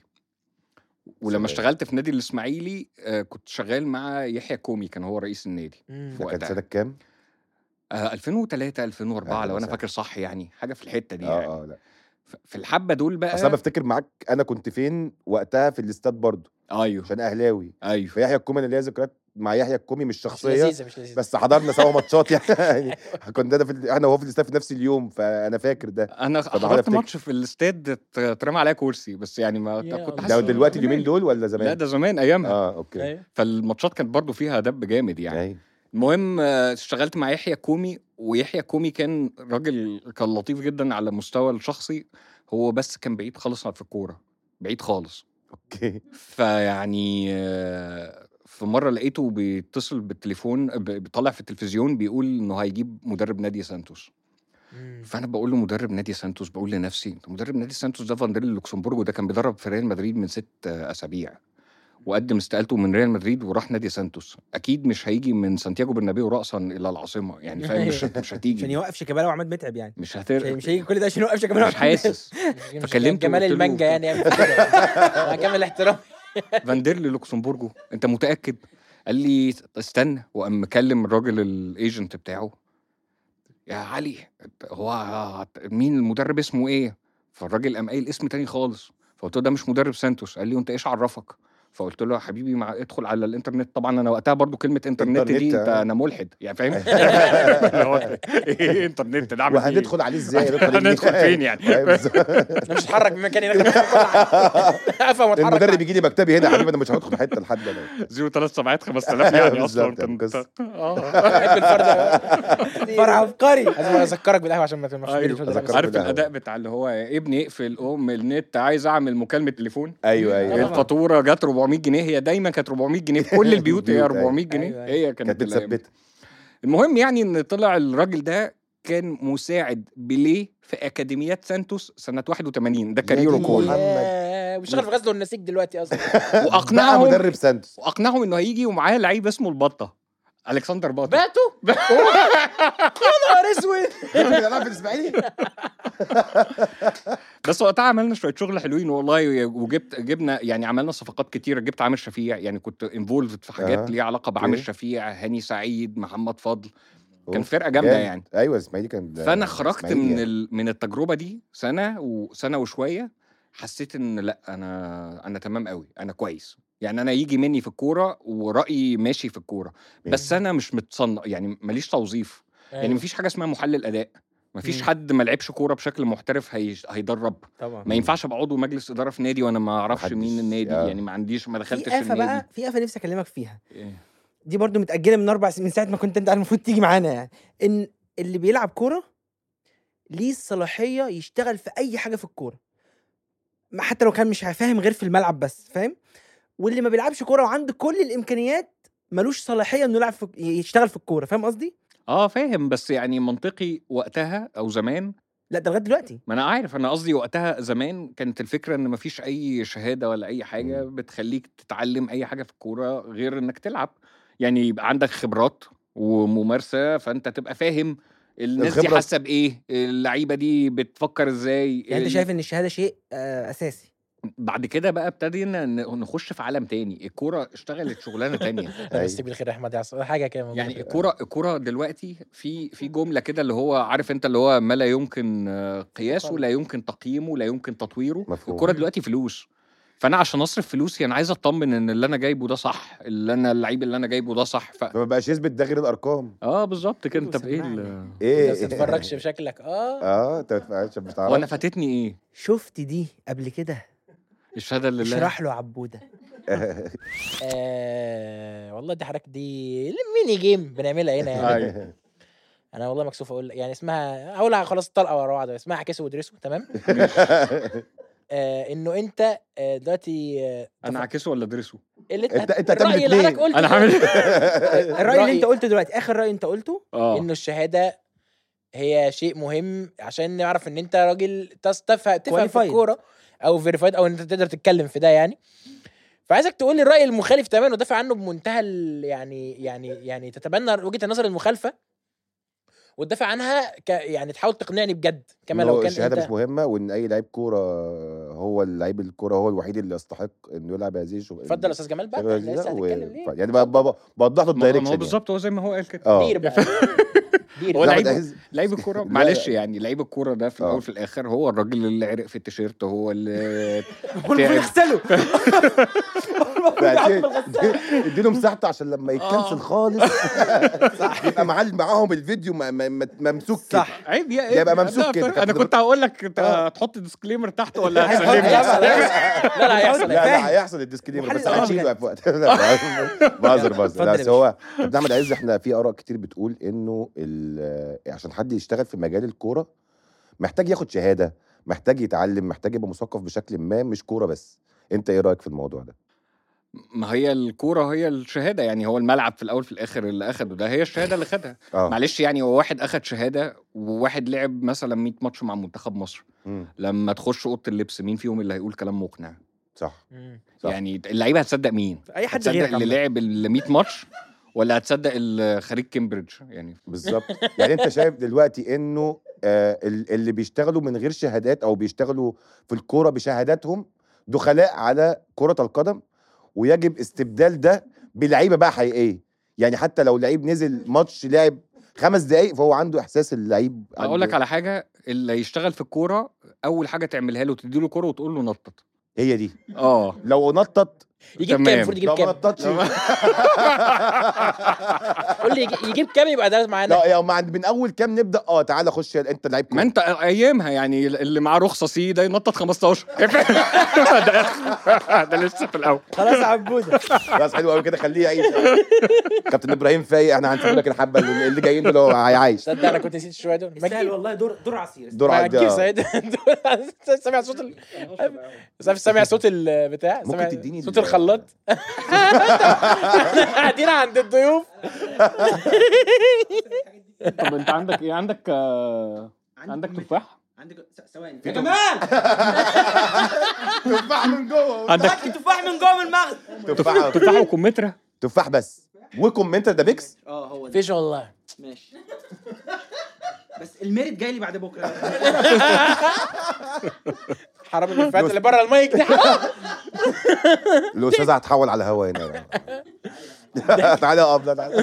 ولما سلام. اشتغلت في نادي الاسماعيلي آه، كنت شغال مع يحيى كومي كان هو رئيس النادي مم. في ده كان وقتها سنه كام؟ آه 2003 2004 أهلا لو انا وسهلا. فاكر صح يعني حاجه في الحته دي اه يعني اه لا ف- في الحبه دول بقى اصل انا بفتكر معاك انا كنت فين وقتها في الاستاد برضه ايوه عشان اهلاوي ايوه فيحيى الكومي انا ليا ذكريات مع يحيى الكومي مش مش شخصيه لذيذه مش لذيذه بس حضرنا سوا ماتشات يعني كنا انا في ال- انا وهو في الاستاد في نفس اليوم فانا فاكر ده انا فبحاول حضرت أفتكر. ماتش في الاستاد ات- اترمى عليا كرسي بس يعني ما يا كنت الله. حاسس ده إن دلوقتي أنا اليومين مالي. دول ولا زمان؟ لا ده زمان ايامها اه اوكي أيوة. فالماتشات كانت برضو فيها دب جامد يعني يعني المهم آه، اشتغلت مع يحيى كومي ويحيى كومي كان راجل كان لطيف جدا على المستوى الشخصي هو بس كان بعيد خالص في الكوره بعيد خالص اوكي فيعني آه، في مره لقيته بيتصل بالتليفون ب- بيطلع في التلفزيون بيقول انه هيجيب مدرب نادي سانتوس مم. فانا بقول له مدرب نادي سانتوس بقول لنفسي "طب مدرب نادي سانتوس ده فانديل اللوكسمبورج وده كان بيدرب في ريال مدريد من ست آه، اسابيع وقدم استقالته من ريال مدريد وراح نادي سانتوس اكيد مش هيجي من سانتياغو برنابيو راسا الى العاصمه يعني فاهم مش مش عشان هتيجي يوقف شيكابالا وعماد متعب يعني مش مش هتر مش هيجي كل ده عشان يوقف شيكابالا مش وعماد متعب. حاسس مش فكلمته جمال وقلت له- المانجا يعني يعمل كده مع كامل احترامي فانديرلي لوكسمبورجو انت متاكد قال لي استنى وقام مكلم الراجل الايجنت بتاعه يا علي هو مين المدرب اسمه ايه فالراجل قام قايل اسم تاني خالص فقلت له ده مش مدرب سانتوس قال لي وانت ايش عرفك فقلت له يا حبيبي مع ادخل على الانترنت طبعا انا وقتها برضو كلمه انترنت دي إنترنت، انت آه. انا ملحد يعني فاهم اللي هو ايه انترنت ده أعمل فيه إيه؟ وهندخل عليه ازاي هندخل هندخل فين يعني أيوة بالظبط. انا مش هتحرك من مكاني ناخد افهم واتحرك المدرب يجي لي مكتبي هنا يا حبيبي انا مش هدخل حته لحد انا زيرو ثلاث سبعات 5000 يعني اصلا بالظبط، انت قصة. اه بحب الفرد فرع عبقري لازم اذكرك بالقهوه عشان ما تبقاش ايوه أذكرك عارف بالقهوة. الاداء بتاع اللي هو ابني اقفل ام النت عايز اعمل مكالمه تليفون ايوه ايوه طبعاً. الفاتوره جت 400 جنيه هي دايما كانت 400 جنيه في كل البيوت هي البيوت، أيوة. 400 جنيه أيوة، هي كانت كانت الأيام. متثبته المهم يعني ان طلع الراجل ده كان مساعد بيليه في اكاديميات سانتوس سنه 81 ده كاريره دي كله محمد. ياه، بيشتغل في غزل والنسيج دلوقتي اصلا بقى واقنعهم مدرب سانتوس واقنعهم انه هيجي ومعاه لعيب اسمه البطه الكسندر باطا باتوا يا نهار اسود بيلعب في الاسماعيلي بس وقتها عملنا شويه شغل حلوين والله وجبت جبنا يعني عملنا صفقات كتيره جبت عامر شفيع يعني كنت انفولفد في حاجات آه. ليها علاقه بعامر أوكي. شفيع هاني سعيد محمد فضل كان أوف، فرقه جامده جامد. يعني ايوه الاسماعيلي كان فانا خرجت إسماعيلي من يعني. ال... من التجربه دي سنه وسنه وشويه حسيت ان لا انا انا تمام قوي انا كويس يعني انا يجي مني في الكوره ورايي ماشي في الكوره بس انا مش متصنع يعني ماليش توظيف يعني مفيش حاجه اسمها محلل اداء مفيش مم. حد ما لعبش كوره بشكل محترف هي... هيدرب طبعا ما ينفعش ابقى عضو مجلس اداره في نادي وانا ما اعرفش محدش- مين النادي آه. يعني ما عنديش ما دخلتش في في آفة النادي بقى في آفة نفسي اكلمك فيها إيه. دي برضو متأجلة من اربع سنين من ساعة ما كنت انت المفروض تيجي معانا يعني ان اللي بيلعب كورة ليه الصلاحية يشتغل في اي حاجة في الكورة ما حتى لو كان مش فاهم غير في الملعب بس فاهم واللي ما بيلعبش كورة وعنده كل الامكانيات ملوش صلاحية انه يلعب في يشتغل في الكورة فاهم قصدي؟ اه فاهم بس يعني منطقي وقتها او زمان لا ده لغاية دلوقتي ما انا عارف انا قصدي وقتها زمان كانت الفكره ان مفيش اي شهاده ولا اي حاجه بتخليك تتعلم اي حاجه في الكوره غير انك تلعب يعني يبقى عندك خبرات وممارسه فانت تبقى فاهم الناس دي الخبرة- حاسه بايه اللعيبه دي بتفكر ازاي يعني انت ال- شايف ان الشهاده شيء آه اساسي بعد كده بقى ابتدينا ن- نخش في عالم تاني الكوره اشتغلت شغلانه تانية مسك بالخير يا احمد يعصر حاجه كده موجودة يعني كده. الكوره الكوره دلوقتي في في جمله كده اللي هو عارف انت اللي هو ما لا يمكن آه، قياسه لا يمكن تقييمه لا يمكن تطويره مفهوم. الكوره دلوقتي فلوس فانا عشان اصرف فلوسي انا عايز اطمن ان اللي انا جايبه ده صح اللي انا اللعيب اللي انا جايبه ده صح ف... فما بقاش يثبت ده غير الارقام اه بالظبط كده انت بايه سمعني. ال- ايه بس ما تتفرجش بشكلك اه اه انت بتفعلش هو انا بتعرف فاتتني ايه شفت دي قبل كده الشهاده لله اشرح له عبوده آه، والله دي حضرتك دي ميني جيم بنعملها هنا يعني أيوة. انا والله مكسوف اقول يعني اسمها اقولها خلاص الطلقه ورا بعض اسمها اعكسوا وادرسوا تمام آه انه انت آه دلوقتي آه انا اعكسه ولا ادرسه اللي انت- انت هتعمل الرأي اللي اتنين. حضرتك قلته انا ده، هعمل الراي اللي رأيي- انت قلته دلوقتي اخر راي انت قلته اه انه الشهاده هي شيء مهم عشان نعرف ان انت راجل تس- تفهم تفهم في Qualified. الكوره او فيريفايد او ان انت تقدر تتكلم في ده يعني فعايزك تقول لي الراي المخالف تماما ودافع عنه بمنتهى ال- يعني يعني يعني تتبنى وجهه النظر المخالفه وتدافع عنها ك يعني تحاول تقنعني بجد كما إنه لو كان الشهاده انت مش مهمه وان اي لعيب كوره هو اللعيب الكوره هو الوحيد اللي يستحق انه يلعب هذه الشغل اتفضل يا استاذ جمال بقى الشغلة احنا دي لسه و... هنتكلم ليه يعني ب- ب- بوضح له ما هو- ما الدايركشن هو يعني. بالظبط هو زي ما هو قال كده اه دير بقى دير هو لا، لعيب- ده عز- لعيب الكوره لا، معلش لا. يعني لعيب الكوره ده في آه. الاول في الاخر هو الراجل اللي عرق في التيشيرت هو اللي هو المفروض يغسله يعني اديله مساحته عشان لما يتكنسل خالص يبقى معاه معاهم الفيديو م- م- م- ممسوك كده صح عيب يا يبقى ابني، ممسوك أنا كده. فاهم. انا كنت هقول لك انت آه. هتحط ديسكليمر تحت ولا هيحصل هتسلمني هيحصل. لا لا هيحصل لا فاهم. لا هيحصل الديسكليمر وحل بس الأمر هنشيله في وقت لا، بهزر بهزر اتفضل لا يا بس هو ابن احمد عز احنا في اراء كتير بتقول انه ال- عشان حد يشتغل في مجال الكوره محتاج ياخد شهاده محتاج يتعلم محتاج يبقى مثقف بشكل ما مش كوره بس انت ايه رايك في الموضوع ده ما هي الكوره هي الشهاده يعني هو الملعب في الاول في الاخر اللي اخده ده هي الشهاده اللي خدها اه معلش يعني هو واحد اخد شهاده وواحد لعب مثلا 100 ماتش مع منتخب مصر مم. لما تخش اوضه اللبس مين فيهم اللي هيقول كلام مقنع صح مم. صح. يعني اللعيبه هتصدق مين اي حد هتصدق غيرك اللي عامة. لعب ال 100 ماتش ولا هتصدق اللي خريج كامبريدج يعني بالظبط يعني انت شايف دلوقتي انه آه ال- اللي بيشتغلوا من غير شهادات او بيشتغلوا في الكوره بشهاداتهم دخلاء على كره القدم ويجب استبدال ده بلعيبه بقى حقيقيه يعني حتى لو لعيب نزل ماتش لعب خمس دقايق فهو عنده احساس اللعيب اقول لك عنده- على حاجه اللي يشتغل في الكوره اول حاجه تعملها له تدي له كوره وتقول له نطط هي دي اه لو نطط يجيب كام تمام. المفروض يجيب لو ما كام نططش قول لي يجي- يجيب كام يبقى ده معانا لا يا ما من اول كام نبدا اه تعالى خش انت لعيب ما انت ايامها يعني اللي معاه رخصه سي ده ينطط 15 ده, ده لسه في الاول خلاص يا عبوده خلاص حلو قوي كده خليه يعيش كابتن ابراهيم فايق احنا هنسيب لك الحبه اللي اللي جايين دول هو هيعيش تصدق انا كنت نسيت شويه دول ما يستاهل تجيب والله دور دور عصير دور ما عدي تجيب آه. سعيد سامع صوت ال... سامع- سامع صوت البتاع ممكن سامع تديني صوت ال- الخلاط قاعدين عند الضيوف طب انت عندك ايه عندك آه، عندك تفاح عندك ثواني في يا جمال تفاح من جوه عندك تفاح من جوه من المغرب تفاح تفاح وكمثرى تفاح بس وكومنتر ده بيكس اه هو ده فيش والله ماشي بس الميريت جاي لي بعد بكره حرام الفات اللي بره المايك دي حرام الاستاذ هتحول على الهوا هنا تعالى يا ابله تعالى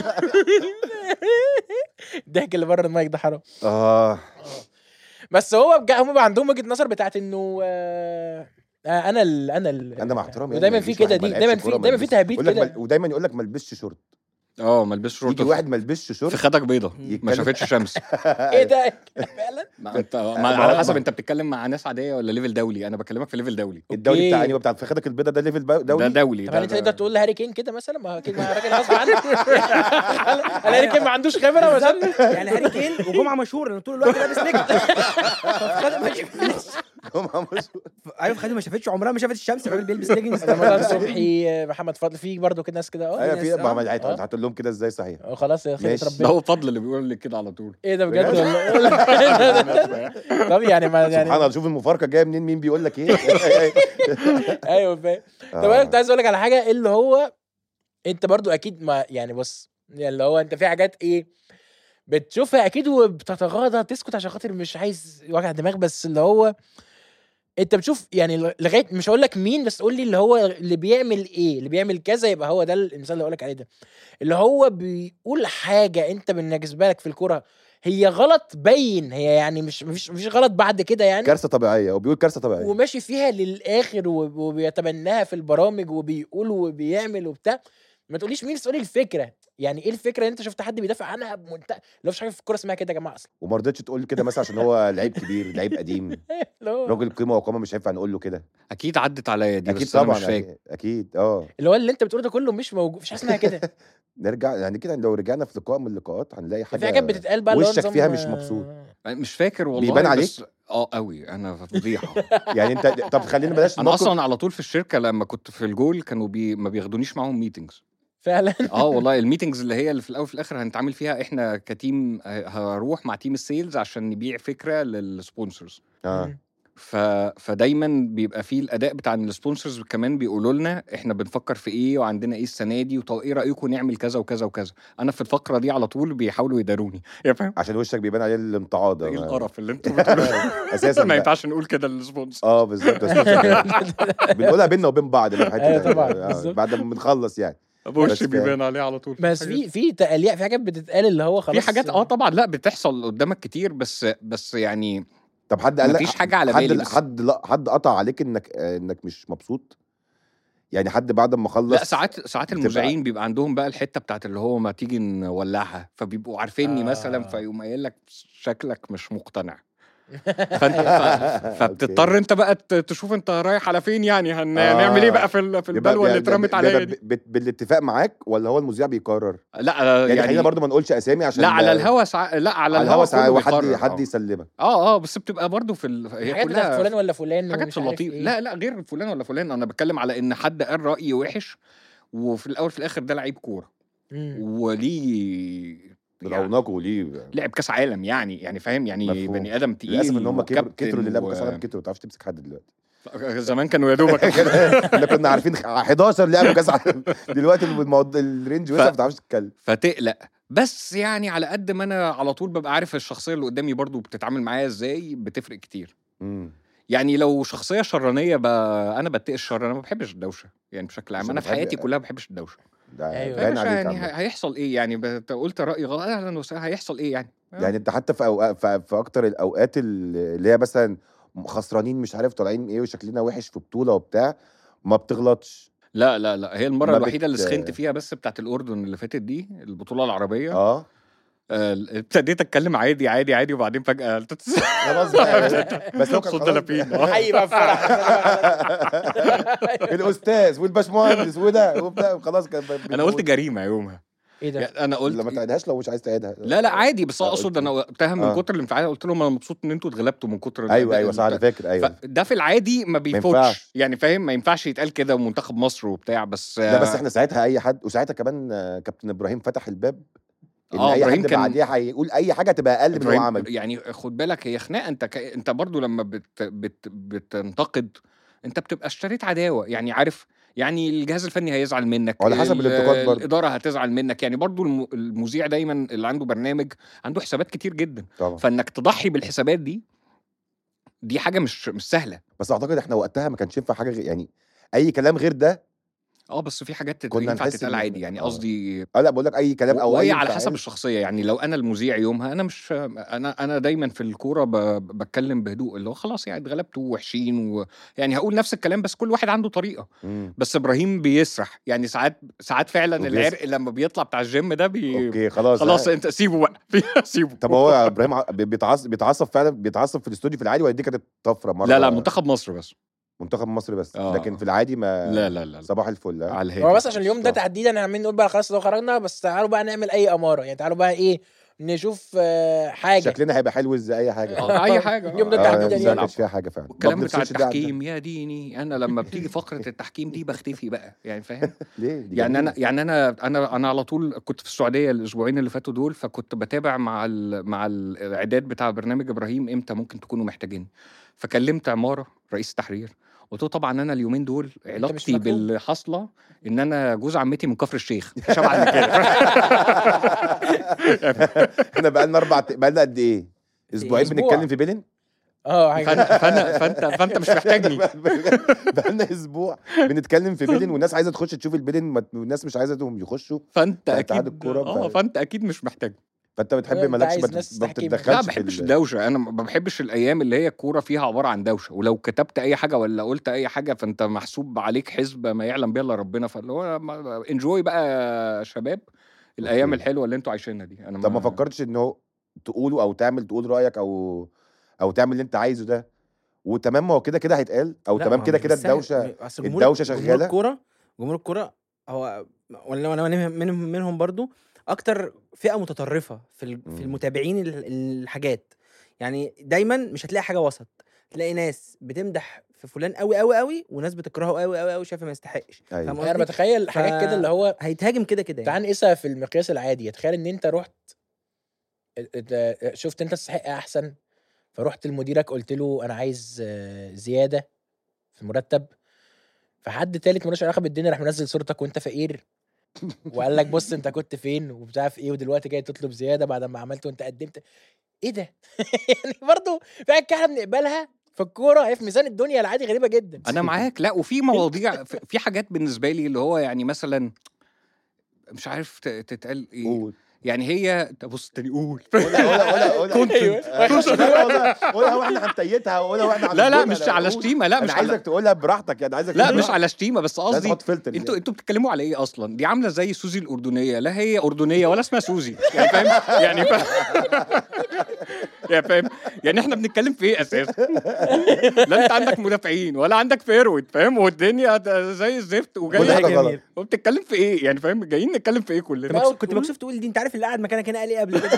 الضحك اللي بره المايك ده حرام اه بس هو بجا هم بقى عندهم وجهه نظر بتاعت انه آه آه، انا ال انا ال انا مع احترامي يعني ودايما ما في يجيش كده واحد ما دي لعبش دايما في كورة ما دايما في يلبسش- تهبيط يقول لك كده ما- ودايما يقول لك ما البسش شورت اه ما البسش شورت يجي واحد ما البسش شورت في خدك بيضه ما يتكلم- شافتش شمس ايه ده فعلا ما انت ما على حسب انت بتتكلم مع ناس عاديه ولا ليفل دولي انا بكلمك في ليفل دولي الدولي أوكي. بتاع انهي بتاع في خدك البيضه ده ليفل ده دولي دولي طب ده هل انت تقدر تقول لهاري كين كده مثلا ما هو اكيد ما الراجل غصب عنه هل هاري كين ما عندوش خبره مثلا يعني هاري كين وجمعه مشهور لانه طول الوقت لابس نجم فخادم ما شافتش ايوه خادم ما شافتش عمرها ما شافت الشمس الراجل بيلبس ليجنز رمضان صبحي محمد فضل في برضه كده ناس كده اه ايوه في ناس- ما- ما- آه. هت- هتقول لهم كده ازاي صحيح آه، خلاص يا خير ماشي. ده ربنا هو فضل اللي بيقول لك كده على طول ايه ده بجد بجد؟ والله طب يعني ما سبحان يعني الله شوف المفارقه جايه منين مين بيقول لك ايه ايوه فاهم طب آه. انا كنت عايز اقول لك على حاجه اللي هو انت برضو اكيد ما يعني بص يعني اللي هو انت في حاجات ايه بتشوفها اكيد وبتتغاضى تسكت عشان خاطر مش عايز وجع دماغ بس اللي هو انت بتشوف يعني لغايه مش هقول لك مين بس قول لي اللي هو اللي بيعمل ايه اللي بيعمل كذا يبقى هو ده الانسان اللي اقول لك عليه ده اللي هو بيقول حاجه انت بالنسبه لك في الكوره هي غلط باين هي يعني مش مفيش مفيش غلط بعد كده يعني كارثه طبيعيه وبيقول كارثه طبيعيه وماشي فيها للاخر وب- وبيتبناها في البرامج وبيقول وبيعمل وبتاع ما تقوليش مين بس قولي الفكره يعني ايه الفكره اللي انت شفت حد بيدافع عنها بمنتهى لو مش حاجه في الكوره اسمها كده يا جماعه اصلا وما رضيتش تقول كده مثلا عشان هو لعيب كبير لعيب قديم اللي هو راجل قيمه وقامه مش هينفع نقول له كده اكيد عدت عليا دي اكيد بس انا طبعا مش فاكر اكيد, أكيد. اه اللي هو اللي انت بتقوله ده كله مش موجود مفيش حاجه اسمها كده نرجع يعني كده لو رجعنا في لقاء من اللقاءات هنلاقي حاجه في حاجات بتتقال بقى اللي هو وشك نظام- فيها مش مبسوط. مش فاكر والله بيبان عليك؟ بس اه قوي انا فضيحه يعني انت طب خلينا بلاش انا الموقف- اصلا على طول في الشركه لما كنت في الجول كانوا بي... ما بياخدونيش معاهم ميتنجز فعلا اه والله الميتنجز اللي هي اللي في الاول وفي الاخر هنتعامل فيها احنا كتيم ه- هروح مع تيم السيلز عشان نبيع فكره للسبونسرز اه ف... فدايما بيبقى فيه الاداء بتاع السبونسرز كمان بيقولوا لنا احنا بنفكر في ايه وعندنا ايه السنه دي وطب ايه رايكم نعمل كذا وكذا وكذا انا في الفقره دي على طول بيحاولوا يداروني يا فاهم عشان وشك بيبان عليه الامتعاض ايه ما- القرف اللي انتوا بتقولوه اساسا ما بقى. ينفعش نقول كده للسبونسر اه بالظبط بس بنقولها بينا وبين بعض بقى في الحتة أيوة دي. طبعاً، آه، بالظبط. بعد ما بنخلص يعني بس وشي بيبان عليه على طول بس في في تقاليع في حاجات بتتقال اللي هو خلاص في حاجات اه طبعا لا بتحصل قدامك كتير بس بس يعني طب حد قال لك مفيش حاجة على حد بالي بس. حد لا حد قطع عليك انك آه، انك مش مبسوط يعني حد بعد ما خلص لا ساعات ساعات بتبقى- المذيعين بيبقى عندهم بقى الحته بتاعت اللي هو ما تيجي نولعها فبيبقوا عارفيني آه. مثلا فيقوم قايل لك شكلك مش مقتنع فانت ف- فبتضطر انت بقى ت- تشوف انت رايح على فين يعني هنعمل ايه بقى في ال- في بيبقى- البلوه اللي بيبقى- اترمت بيبقى عليا دي ب- ب- بالاتفاق معاك ولا هو المذيع بيقرر لا يعني, يعني, خلينا برضو ما نقولش اسامي عشان لا على الهوا سع... لا على, على الهوا ساعة كله وحد بيقرر. حد آه. يسلمك اه اه بس بتبقى برضو في ال... هي حاجات بتاعت كلها فلان ولا فلان حاجات ومش في عارف اللطيف إيه. لا لا غير فلان ولا فلان انا بتكلم على ان حد قال راي وحش وفي الاول في الاخر ده لعيب كوره مم. وليه يعني رونقه وليه لعب كاس عالم يعني يعني فاهم يعني مفهوم. بني ادم تقيل للاسف ان هم كبر وكابتن كتروا اللي لعبوا و- كاس العالم كتروا ما تعرفش تمسك حد دلوقتي زمان كانوا يا دوبك احنا كنا عارفين 11 لعبوا كاس عالم دلوقتي الموضوع الرينج وسع ما تعرفش تتكلم فتقلق بس يعني على قد ما انا على طول ببقى عارف الشخصيه اللي قدامي برضو بتتعامل معايا ازاي بتفرق كتير مم. يعني لو شخصيه شرانيه ب... انا بتقي الشر انا ما بحبش الدوشه يعني بشكل عام بس انا في بتحب- حياتي كلها ما بحبش الدوشه ده أيوة. يا باين باشا عليك يعني عامة. ه- هيحصل ايه يعني بت- قلت راي غلط اهلا وسهلا هيحصل ايه يعني يعني انت حتى في أوقات في, في اكتر الاوقات اللي اللي هي مثلا خسرانين مش عارف طالعين ايه وشكلنا وحش في بطوله وبتاع ما بتغلطش لا لا لا هي المره ما الوحيده اللي بت- سخنت فيها بس بتاعت الاردن اللي فاتت دي البطوله العربيه اه آه، ابتديت اتكلم عادي عادي عادي وبعدين فجاه خلاص بقى بس هو كان خد خلاص دلافين حي بقى فرح الاستاذ والباشمهندس وده وبتاع خلاص كان ب- انا قلت بيموت. جريمه يومها ايه ده يعني انا قلت لما تعيدهاش لو مش عايز تعيدها لا لا عادي بس آه، اقصد قلت. انا وقتها من آه. كتر الانفعال قلت لهم انا مبسوط ان انتوا اتغلبتوا من كتر ايوه ده- ايوه صح انا البتاع. فاكر ايوه فده في العادي ما ينفعش. بيفوتش يعني فاهم ما ينفعش يتقال كده ومنتخب مصر وبتاع بس لا بس احنا ساعتها اي حد وساعتها كمان آه، كابتن ابراهيم فتح الباب ان آه، اي إبراهيم حد كان- بعديها هيقول اي حاجه تبقى اقل من اللي هو إبراهيم- عمله يعني خد بالك هي خناقه انت ك... انت برضو لما بت... بت... بتنتقد انت بتبقى اشتريت عداوه يعني عارف يعني الجهاز الفني هيزعل منك على حسب ال- الانتقاد برضو. الاداره هتزعل منك يعني برضو الم... المذيع دايما اللي عنده برنامج عنده حسابات كتير جدا طبعا فانك تضحي بالحسابات دي دي حاجه مش مش سهله بس اعتقد احنا وقتها ما كانش ينفع حاجه غير يعني اي كلام غير ده اه بس في حاجات كنا ينفع نحس تتقال إن- عادي يعني آه. قصدي اه لا بقول لك اي كلام او وهي اي على حسب انفعال. الشخصيه يعني لو انا المذيع يومها انا مش انا انا دايما في الكوره ب... بتكلم بهدوء اللي هو خلاص يعني اتغلبتوا وحشين و... يعني هقول نفس الكلام بس كل واحد عنده طريقه مم. بس ابراهيم بيسرح يعني ساعات ساعات فعلا وبيسرح. العرق لما بيطلع بتاع الجيم ده بي... اوكي خلاص خلاص آه. انت سيبه بقى سيبه طب هو ابراهيم ع- بي- بيتعصب بيتعصب فعلا بيتعصب في الاستوديو في العادي ولا دي كانت طفره مره لا لا منتخب مصر بس منتخب مصر بس آه. لكن في العادي ما لا لا لا صباح الفل ها؟ على الهادي هو بس عشان اليوم ده طبعا. تحديدا احنا عمالين نقول بقى خلاص لو خرجنا بس تعالوا بقى نعمل اي اماره يعني تعالوا بقى ايه نشوف آه، حاجه شكلنا هيبقى حلو ازاي اي حاجه آه، اي حاجه اليوم ده آه، تحديداً آه، يعني. ما كانش فيها حاجه فعلا والكلام ما بتاع بنفصلش ده عن ده. التحكيم يا ديني انا لما بتيجي فقره التحكيم دي بختفي بقى يعني فاهم ليه دي يعني انا جميلة. يعني انا انا انا على طول كنت في السعوديه الاسبوعين اللي فاتوا دول فكنت بتابع مع ال مع الاعداد بتاع برنامج ابراهيم امتى ممكن تكونوا محتاجين فكلمت عماره رئيس التحرير قلت له طبعا انا اليومين دول علاقتي مكتوب. باللي حاصله ان انا جوز عمتي من كفر الشيخ مش هبعد من كده احنا بقى لنا اربع بقى لنا قد ايه؟ اسبوعين أسبوع. بنتكلم في بيلين اه حاجه فانا فانا فانت فانت مش محتاجني بقى لنا اسبوع بنتكلم في بيلين والناس عايزه تخش تشوف البيلين ما- والناس مش عايزه يخشوا فانت بتاع اكيد اتحاد الكورة اه ف- فانت اكيد مش محتاج فانت بتحب أنت مالكش عايز ما ناس تت- ما تحكي بتتدخلش لا ما في بحبش ال- الدوشه انا ما بحبش الايام اللي هي الكوره فيها عباره عن دوشه ولو كتبت اي حاجه ولا قلت اي حاجه فانت محسوب عليك حسبه ما يعلم بها الا ربنا فاللي هو انجوي بقى يا شباب الايام أوكي. الحلوه اللي انتوا عايشينها دي انا طب ما فكرتش ان هو تقوله او تعمل تقول رايك او او تعمل اللي انت عايزه ده وتمام ما هو كده كده هيتقال او لا، تمام ما كده مش كده بالسهل. الدوشه أصل جمهور- الدوشة جمهور شغالة. الكوره جمهور الكوره هو ولا انا منهم منهم منهم برضو اكتر فئه متطرفه في ال- في مم. المتابعين ال- الحاجات يعني دايما مش هتلاقي حاجه وسط تلاقي ناس بتمدح في فلان قوي قوي قوي وناس بتكرهه قوي قوي قوي شايفه ما يستحقش ايوه فاهم انا قصدي؟ بتخيل حاجات كده اللي هو هيتهاجم كده كده تعال يعني. نقيسها في المقياس العادي تخيل ان انت رحت ال- ال- شفت انت تستحق احسن فرحت لمديرك قلت له انا عايز آه، زياده في المرتب فحد تالت ملوش علاقه بالدنيا راح منزل صورتك وانت فقير وقال لك بص انت كنت فين ومش عارف ايه ودلوقتي جاي تطلب زياده بعد ما عملت وانت قدمت ايه ده؟ يعني برضه في حاجات كده احنا بنقبلها في الكوره هي في ميزان الدنيا العادي غريبه جدا انا معاك لا وفي مواضيع في في حاجات بالنسبه لي اللي هو يعني مثلا مش عارف ت- تتقال ايه قول يعني هي طب بص تاني قول قولها قولها قولها قولها كنت- آه، قولها قولها واحنا هنتيتها قولها واحنا لا لا هنقولها، مش على قول. شتيمه لا انا مش عايزك على تقولها براحتك يعني عايزك لا تقولها مش براحتك. على شتيمه بس لازم قصدي تحط فلتر انتوا انتوا بتتكلموا على ايه اصلا دي عامله زي سوزي الاردنيه لا هي اردنيه ولا اسمها سوزي يعني فاهم يعني فاهم يعني فاهم يعني احنا بنتكلم في ايه اساسا لا انت عندك مدافعين ولا عندك فيرويد فاهم والدنيا ده زي الزفت كل وجاي حاجة غلط. جميل. وبتتكلم في ايه يعني فاهم جايين نتكلم في ايه كنت كلنا مكسوف- كنت مكسوف تقول دي انت عارف اللي قاعد مكانك هنا قال ايه قبل كده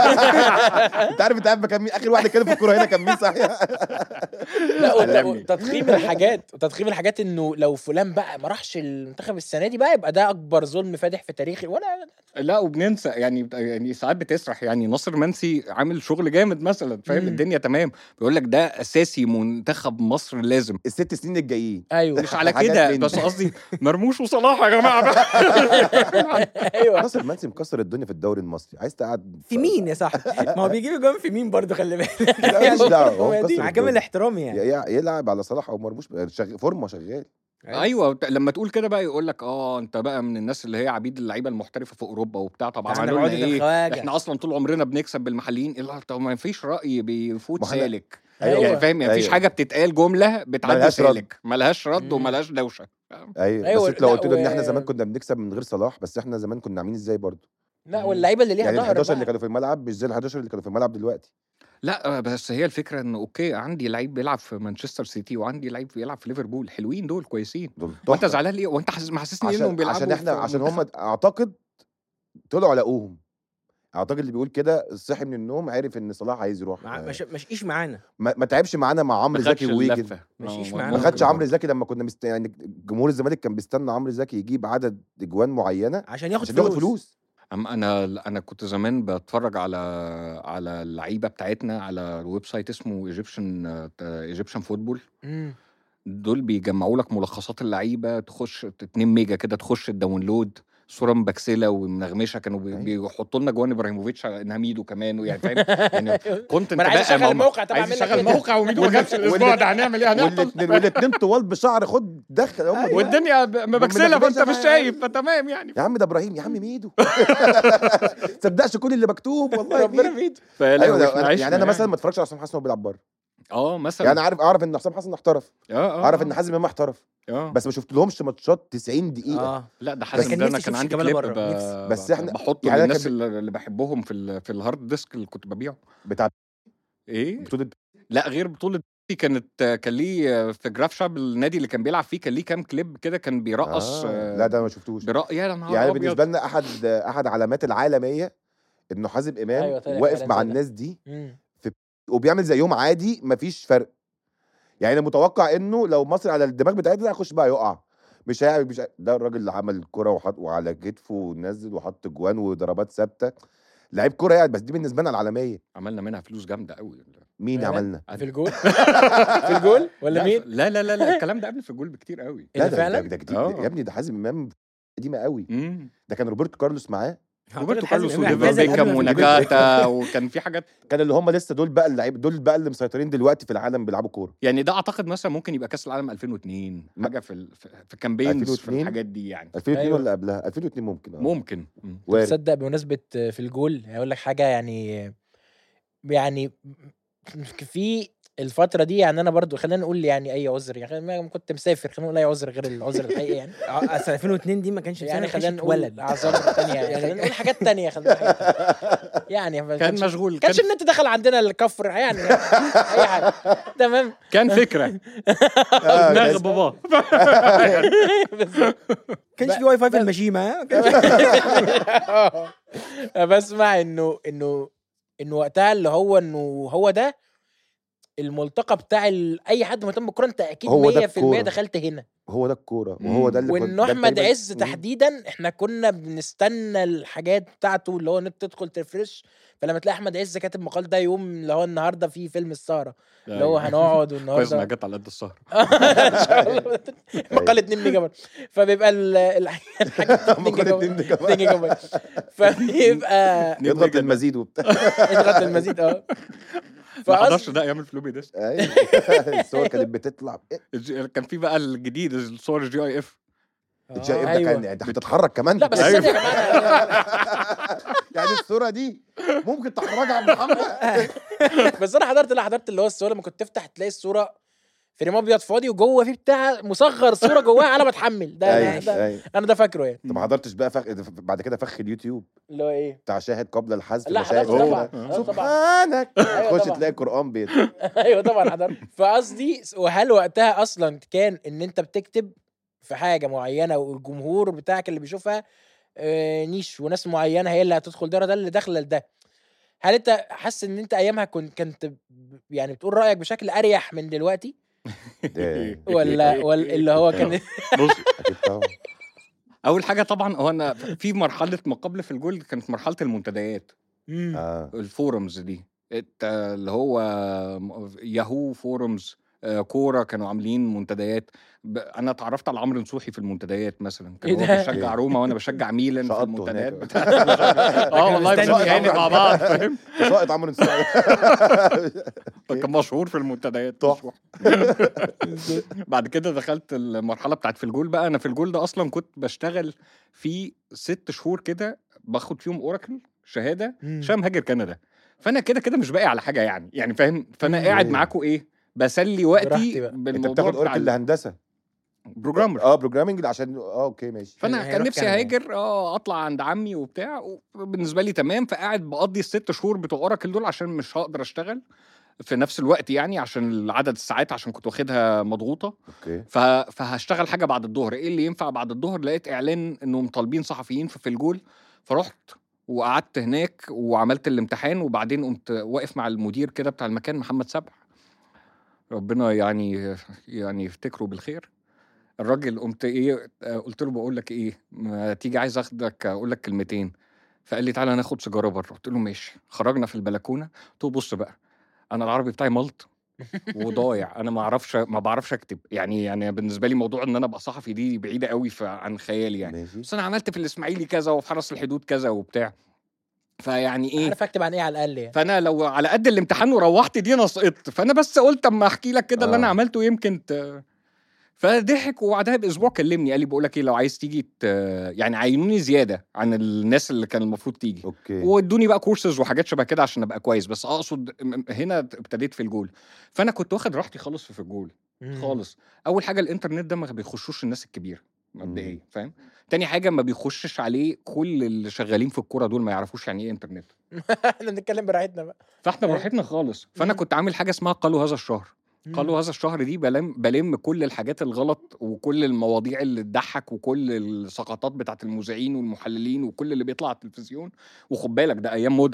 انت عارف انت عارف كان مين اخر واحد اتكلم في الكوره هنا كان مين صحيح لا وت- علمني. وتضخيم الحاجات وتضخيم الحاجات انه لو فلان بقى ما راحش المنتخب السنه دي بقى يبقى ده اكبر ظلم فادح في تاريخي وانا لا وبننسى يعني يعني ساعات بتسرح يعني ناصر منسي عامل شغل جامد مثلا فاهم مم. الدنيا تمام بيقول لك ده اساسي منتخب مصر لازم الست سنين الجايين ايوه مش على حاجات كده من بس دي. قصدي مرموش وصلاح يا جماعه بقى ايوه ناصر منسي مكسر الدنيا في الدوري المصري عايز تقعد في مين يا صاحبي ما هو بيجيب جون في مين برضه خلي بالك لا ماليش دعوه هو هو دي. مكسر مع كامل الدنيا. احترامي يعني ي- يلعب على صلاح او مرموش شغ... فورمه شغال ايوه لما تقول كده بقى يقول لك اه انت بقى من الناس اللي هي عبيد اللعيبه المحترفه في اوروبا وبتاع طب عندك عملوا لنا عقدة ايه الخواجة. احنا اصلا طول عمرنا بنكسب بالمحليين إيه لا طب ما فيش راي بيفوت ما احنا- سالك أيوة. يعني فاهم يعني مفيش أيوة. حاجه بتتقال جمله بتعدي ملهاش رد. سالك ملهاش رد مم. وملهاش دوشه ايوه, أيوة، بس انت لو لا، قلت له ان و- احنا زمان كنا بنكسب من غير صلاح بس احنا زمان كنا عاملين ازاي برضه لا واللعيبه اللي ليها يعني ال ظهر 11 بقى. اللي كانوا في الملعب مش زي ال 11 اللي كانوا في الملعب دلوقتي لا بس هي الفكره انه اوكي عندي لعيب بيلعب في مانشستر سيتي وعندي لعيب بيلعب في ليفربول حلوين دول كويسين دول وانت تحفة. زعلان ليه وانت حاسس محسسني انهم عشان بيلعبوا عشان احنا في عشان هم منتخب؟ اعتقد طلعوا لقوهم اعتقد اللي بيقول كده صحي من النوم عارف ان صلاح عايز يروح مع- آه، مش مشقيش معانا ما, ما تعبش معانا مع عمرو ما خدش زكي وويجن اللفة. ماشيش آه، معانا. ما خدش عمرو زكي لما كنا مست... يعني جمهور الزمالك كان بيستنى عمرو زكي يجيب عدد اجوان معينه عشان ياخد عشان ياخد فلوس, فلوس أما انا انا كنت زمان بتفرج على على اللعيبه بتاعتنا على ويب سايت اسمه ايجيبشن ايجيبشن فوتبول مم. دول بيجمعوا لك ملخصات اللعيبه تخش 2 ميجا كده تخش الداونلود صوره مبكسله ومنغمشه كانوا بي- أيوة. بيحطوا لنا جوان ابراهيموفيتش على ميدو كمان يعني فاهم يعني كنت ما انت انا عايز بقى اشغل ماما. الموقع طب عايز اعمل لك اشغل ايه موقع وميدو ما جابش الاسبوع ده هنعمل ايه هنعطل والاثنين والاثنين طوال بشعر خد دخل هم دول. والدنيا ب- مبكسله فانت مبكسلة مش بقى. شايف فتمام يعني يا عم ده ابراهيم يا عم ميدو تصدقش كل اللي مكتوب والله ربنا ميدو. بيد فلا ايوه وإحنا ده- عشنا يعني انا مثلا ما اتفرجش على حسام حسن وهو بيلعب بره اه مثلا يعني انا عارف اعرف ان حسام حسن احترف اه اه اعرف آه. ان حازم امام احترف اه بس ما شفت لهمش ماتشات 90 دقيقه اه لا ده بس حازم كان ده انا نفسي كان أشوف عندي شيكابالا كليب بره، ب... نفسي. بس إحنا- بحطه يعني أنا للناس كان- اللي اللي بحبهم في ال... في الهارد ديسك اللي كنت ببيعه بتاع ايه بطوله لا غير بطوله دي كانت كان ليه في جراف شاب النادي اللي كان بيلعب فيه كان ليه كام كليب كده كان بيرقص آه. لا ده ما شفتوش برق يا نهار يعني أبيض. بالنسبه لنا احد احد علامات العالميه انه حازم امام أيوة، طلع واقف فعلاً مع زي ده. الناس دي مم. وبيعمل زيهم عادي مفيش فرق يعني انا متوقع انه لو مصر على الدماغ بتاعتنا هيخش بقى يقع مش هيعمل مش هي- ده الراجل اللي عمل الكرة وحط وعلى كتفه ونزل وحط جوان وضربات ثابته لعيب كوره يعني بس دي بالنسبه لنا العالميه عملنا منها فلوس جامده قوي مين فعلا؟ عملنا في الجول في الجول ولا لا مين لا لا لا, لا الكلام ده قبل في الجول بكتير قوي إيه ده ده فعلا؟ ده, ده كتير آه. يا ابني ده حازم امام قديمه قوي مم. ده كان روبرتو كارلوس معاه روبرتو حازم كارلوس إمام وديفيد اعتزل قبل بيكام ما في الجول. ونجاتا وكان في حاجات كان اللي هم لسه دول بقى اللعيبه دول بقى اللي مسيطرين دلوقتي في العالم بيلعبوا كوره يعني ده اعتقد مثلا ممكن يبقى كاس العالم 2002 حاجه في ال... في- في كامبينز في 2002 الحاجات دي يعني 2002 أيوة. ولا قبلها 2002 ممكن اه ممكن مم. وارد تصدق بمناسبه في الجول هقول لك حاجه يعني يعني في الفترة دي يعني أنا برضو خلينا نقول يعني أي عذر يعني خلينا كنت مسافر خلينا نقول أي عذر غير العذر الحقيقي يعني آه، اصل 2002 دي ما كانش في يعني سنة خلينا خلينا نقول ولد أعذار تانية يعني خلينا نقول حاجات تانية خلينا نقول حاجات تانية. يعني ما كان كانش مشغول كانش كان, النت دخل عندنا الكفر يعني, يعني أي حاجة تمام كان فكره آه، دماغ بس- بابا كانش في واي فاي في المشيمة ها؟ ما كانش بسمع انه انه انه وقتها اللي هو انه هو ده الملتقى بتاع ال... اي حد مهتم بالكوره انت اكيد 100% هو ده الكورة. دخلت هنا هو ده الكوره وهو ده اللي كنت- وانه ده احمد تقريباً- عز مم. تحديدا احنا كنا بنستنى الحاجات بتاعته اللي هو انك تدخل تفرش فلما تلاقي احمد عز كاتب مقال ده يوم اللي هو النهارده في فيلم السهره اللي هو هنقعد كويس والنهارده انها جت على قد السهر ان شاء الله مقال 2 ميجا بايت فبيبقى ال- ال- الحاجه 2 مقال جيجا اتنين بايت جيجا 2 جيجا بايت فبيبقى يضغط المزيد وبتاع اضغط المزيد اه ما حضرش فقصد ده ايام الفلوبي ديسك أيوة. الصور كانت بتطلع الج- كان في بقى الجديد الصور الجي اي اف الجايب ده أيوة. كان انت هتتحرك كمان لا بس أيوة. استنى يا جماعه يعني الصوره دي ممكن تحرجها يا محمد بس انا حضرت لا حضرت اللي هو الصوره لما كنت تفتح تلاقي الصوره فريم ابيض فاضي وجوه في بتاع مصغر صوره جواها على ما تحمل ده, ده, ايوه ده ايوه انا ده فاكره يعني انت ما حضرتش بقى فخ... بعد كده فخ اليوتيوب اللي هو ايه بتاع شاهد قبل الحذف لا مشاهد حضرت كده. طبعا حضرت طبعا سبحانك أيوة تخش طبعا. تلاقي قران بيت ايوه طبعا حضرت فقصدي وهل وقتها اصلا كان ان انت بتكتب في حاجه معينه والجمهور بتاعك اللي بيشوفها آه، نيش وناس معينه هي اللي هتدخل ده ده اللي داخله لده هل انت حاسس ان انت ايامها كنت كنت ب- يعني بتقول رايك بشكل اريح من دلوقتي ده- ولا ولا اللي هو كان بص اكيد طبعا اول حاجه طبعا هو انا في مرحله ما قبل في الجول كانت مرحله المنتديات مم. اه الفورums دي الت- اللي هو ياهو فورums آه، كوره كانوا عاملين منتديات ب- انا اتعرفت على عمرو نصوحي في المنتديات مثلا كان إيه هو ده؟ بيشجع روما وانا بشجع ميلان في سقطتوا المنتديات هناك. بتاع اه والله مستني بنسقط يعني عمرو مع بعض فاهم ساقط عمرو نصوحي كان مشهور في المنتديات تحفة. بعد كده دخلت المرحله بتاعت في الجول بقى انا في الجول ده اصلا كنت بشتغل في ست شهور كده باخد فيهم اوراكل شهاده مم. عشان مهاجر كندا فانا كده كده مش باقي على حاجه يعني يعني فاهم فانا مم. قاعد معاكم ايه بسلي وقتي براحتي بقى. انت بالموضوع بتاخد بتاع اوراكل لهندسه البروجرامر اه بروجرامنج عشان اه اوكي ماشي فانا هيروح كان نفسي كندا. هاجر اه اطلع عند عمي وبتاع وبالنسبه لي تمام فقاعد بقضي الست شهور بتوع اوراكل دول عشان مش هقدر اشتغل في نفس الوقت يعني عشان عدد الساعات عشان كنت واخدها مضغوطه اوكي ف... فهشتغل حاجه بعد الظهر ايه اللي ينفع بعد الظهر لقيت اعلان انهم طالبين صحفيين في في الجول فرحت وقعدت هناك وعملت الامتحان وبعدين قمت واقف مع المدير كده بتاع المكان محمد سبع ربنا يعني يعني يفتكره بالخير الراجل قمت ايه آه، قلت له بقول لك ايه ما تيجي عايز اخدك اقول لك كلمتين فقال لي تعالى ناخد سيجاره بره قلت له ماشي خرجنا في البلكونه قلت له بص بقى انا العربي بتاعي ملط وضايع انا ما اعرفش ما بعرفش اكتب يعني يعني بالنسبه لي موضوع ان انا ابقى صحفي دي بعيده قوي ف- عن خيالي يعني ماشي بس انا عملت في الاسماعيلي كذا وفي حرس الحدود كذا وبتاع فيعني ايه عارف اكتب عن ايه على الاقل يعني فانا لو على قد الامتحان وروحت دي انا سقطت فانا بس قلت اما احكي لك كده اللي انا آه. عملته يمكن ت... فضحك وبعدها باسبوع كلمني قال لي بقول لك ايه لو عايز تيجي ت... يعني عينوني زياده عن الناس اللي كان المفروض تيجي اوكي وادوني بقى كورسز وحاجات شبه كده عشان ابقى كويس بس اقصد م- هنا ابتديت في الجول فانا كنت واخد راحتي خالص في الجول مم. خالص اول حاجه الانترنت ده ما بيخشوش الناس الكبيره مبدئيا فاهم تاني حاجه ما بيخشش عليه كل اللي شغالين في الكوره دول ما يعرفوش يعني ايه انترنت احنا بنتكلم براحتنا بقى فاحنا أيوة. براحتنا خالص فانا مم. كنت عامل حاجه اسمها قالوا هذا الشهر قالوا هذا الشهر دي بلم بلم كل الحاجات الغلط وكل المواضيع اللي تضحك وكل السقطات بتاعت المذيعين والمحللين وكل اللي بيطلع على التلفزيون وخد بالك ده ايام مودرن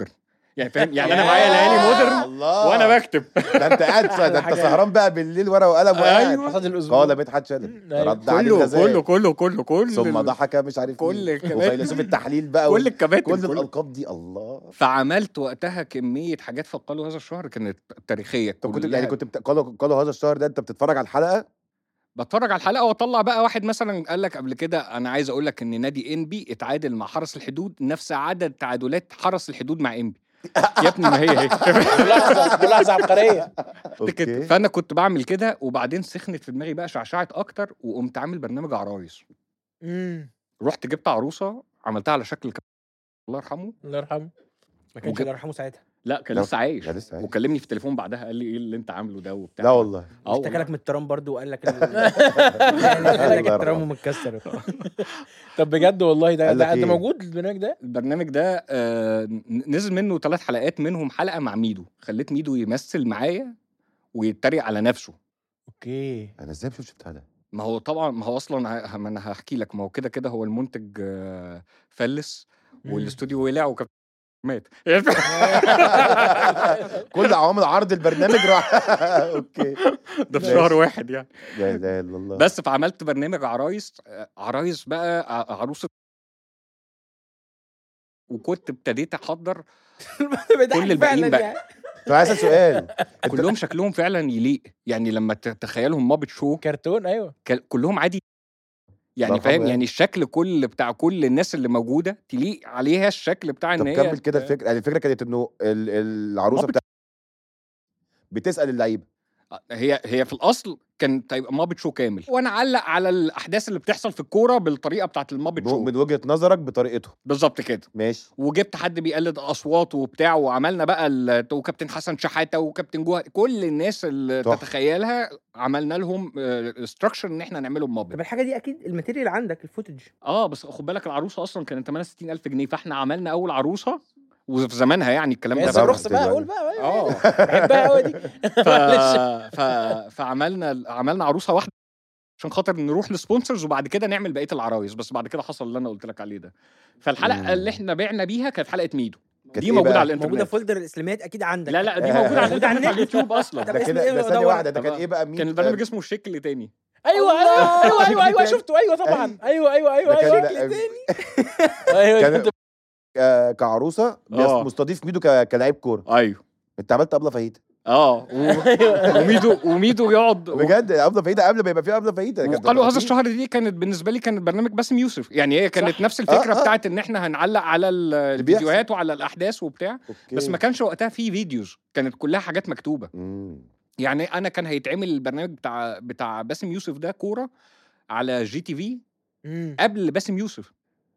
يعني فاهم يعني انا معايا ليالي مودرن الله وانا بكتب ده انت قاعد ده انت حاجة- سهران بقى بالليل ورقه وقلم وقاعد أيوة. حصاد الاسبوع قال مدحت شلبي أيوة. رد عليه كله الغزال كله كله كله كله ثم ال- ضحك مش عارف كل مين. الكباتن. وفيلسوف التحليل بقى كل وال- الكباتن كل كل الالقاب دي الله فعملت وقتها كميه حاجات في قالوا هذا الشهر كانت تاريخيه طب كنت كلها. يعني كنت بت... قالوا قالوا هذا الشهر ده انت بتتفرج على الحلقه بتفرج على الحلقه واطلع بقى واحد مثلا قال لك قبل كده انا عايز اقول لك ان نادي انبي اتعادل مع حرس الحدود نفس عدد تعادلات حرس الحدود مع انبي يا ابني ما هي هي ملاحظه ملاحظه عبقريه كده اوكي فانا كنت بعمل كده وبعدين سخنت في دماغي بقى شعشعت اكتر وقمت عامل برنامج عرايس امم رحت جبت عروسه عملتها على شكل كب... الله يرحمه الله يرحمه ما كانش وجب- الله يرحمه ساعتها لا كان لا، لسه عايش ده لسه عايش. وكلمني في التليفون بعدها قال لي ايه اللي انت عامله ده وبتاع لا والله اه اشتكى والله. لك من الترام برضو وقال لك ال- الله قال لك يرحمه. الترام متكسر طب بجد والله ده قال لك ده, ده إيه؟ موجود البرنامج ده البرنامج ده آه ن- نزل منه ثلاث حلقات منهم حلقه مع ميدو خليت ميدو يمثل معايا ويتريق على نفسه اوكي انا ازاي ما شفتش بتاع ده ما هو طبعا ما هو اصلا ه- ما انا هحكي لك ما هو كده كده هو المنتج آه، فلس والاستوديو ولع وكان مات كل عوامل عرض البرنامج راح اوكي ده في ماشي. شهر واحد يعني لا اله الا الله بس فعملت برنامج عرايس آه، عرايس بقى ع- عروسه وكنت ابتديت احضر كل الباقيين بقى. طب عايز أسأل سؤال كلهم شكلهم فعلا يليق يعني لما ت- تخيلهم مابت شو كرتون ايوه ك- كلهم عادي يعني الله يرحمه فاهم يعني. يعني الشكل كل بتاع كل الناس اللي موجوده تليق عليها الشكل بتاع طب ان هي كمل كده الفكره يعني الفكره كانت انه ال- العروسه مابت- بتاع بتسال اللعيبه هي هي في الاصل كانت هيبقى مابت شو كامل وانا علق على الاحداث اللي بتحصل في الكوره بالطريقه بتاعت المابت شو من وجهه نظرك بطريقته بالظبط كده ماشي وجبت حد بيقلد اصوات وبتاع وعملنا بقى ال- وكابتن حسن شحاته وكابتن جوه كل الناس اللي تحفة. تتخيلها عملنا لهم ستراكشر ان احنا نعملهم طب مابت الحاجه دي اكيد الماتيريال عندك الفوتج اه بس خد بالك العروسه اصلا كانت 68000 جنيه فاحنا عملنا اول عروسه وفي زمانها يعني الكلام عز ده طبعاً الرخص بقى دلوقتي. قول بقى اه بحبها قوي دي ف... معلش. ف... فعملنا عملنا عروسه واحده عشان خاطر نروح لسبونسرز وبعد كده نعمل بقيه العرايس بس بعد كده حصل اللي انا قلت لك عليه ده فالحلقه مم. اللي احنا بعنا بيها كانت حلقه ميدو كانت دي إيه موجوده بقى؟ على الانترنت موجوده في فولدر الاسلاميات اكيد عندك لا لا دي موجوده على موجودة على الانترنت على النت؟ اليوتيوب اصلا طب ده اسمه كده إيه ده ثانيه بدور؟ واحده ده كان طب ايه بقى مين كان البرنامج اسمه الشكل تاني ايوه ايوه ايوه ايوه ايوه شكل شفته ايوه طبعا ايوه ايوه ايوه ده كان- ايوه ده- ايوه كان- كنت- آه، كعروسه بيس- آه. مستضيف ميدو ك- كلاعب كوره ايوه انت عملت ابله فاهيتا اه و- وميدو وميدو يقعد بجد ابله فاهيتا قبل ما يبقى في ابله فاهيتا كانت وقالوا هذا لطيف. الشهر دي كانت بالنسبه لي كانت برنامج باسم يوسف يعني هي كانت صح. نفس الفكره آه، آه. بتاعت ان احنا هنعلق على ال- الفيديوهات وعلى الاحداث وبتاع أوكي. بس ما كانش وقتها في فيديوز كانت كلها حاجات مكتوبه مم. يعني انا كان هيتعمل البرنامج بتاع بتاع باسم يوسف ده كوره على جي تي في مم. قبل باسم يوسف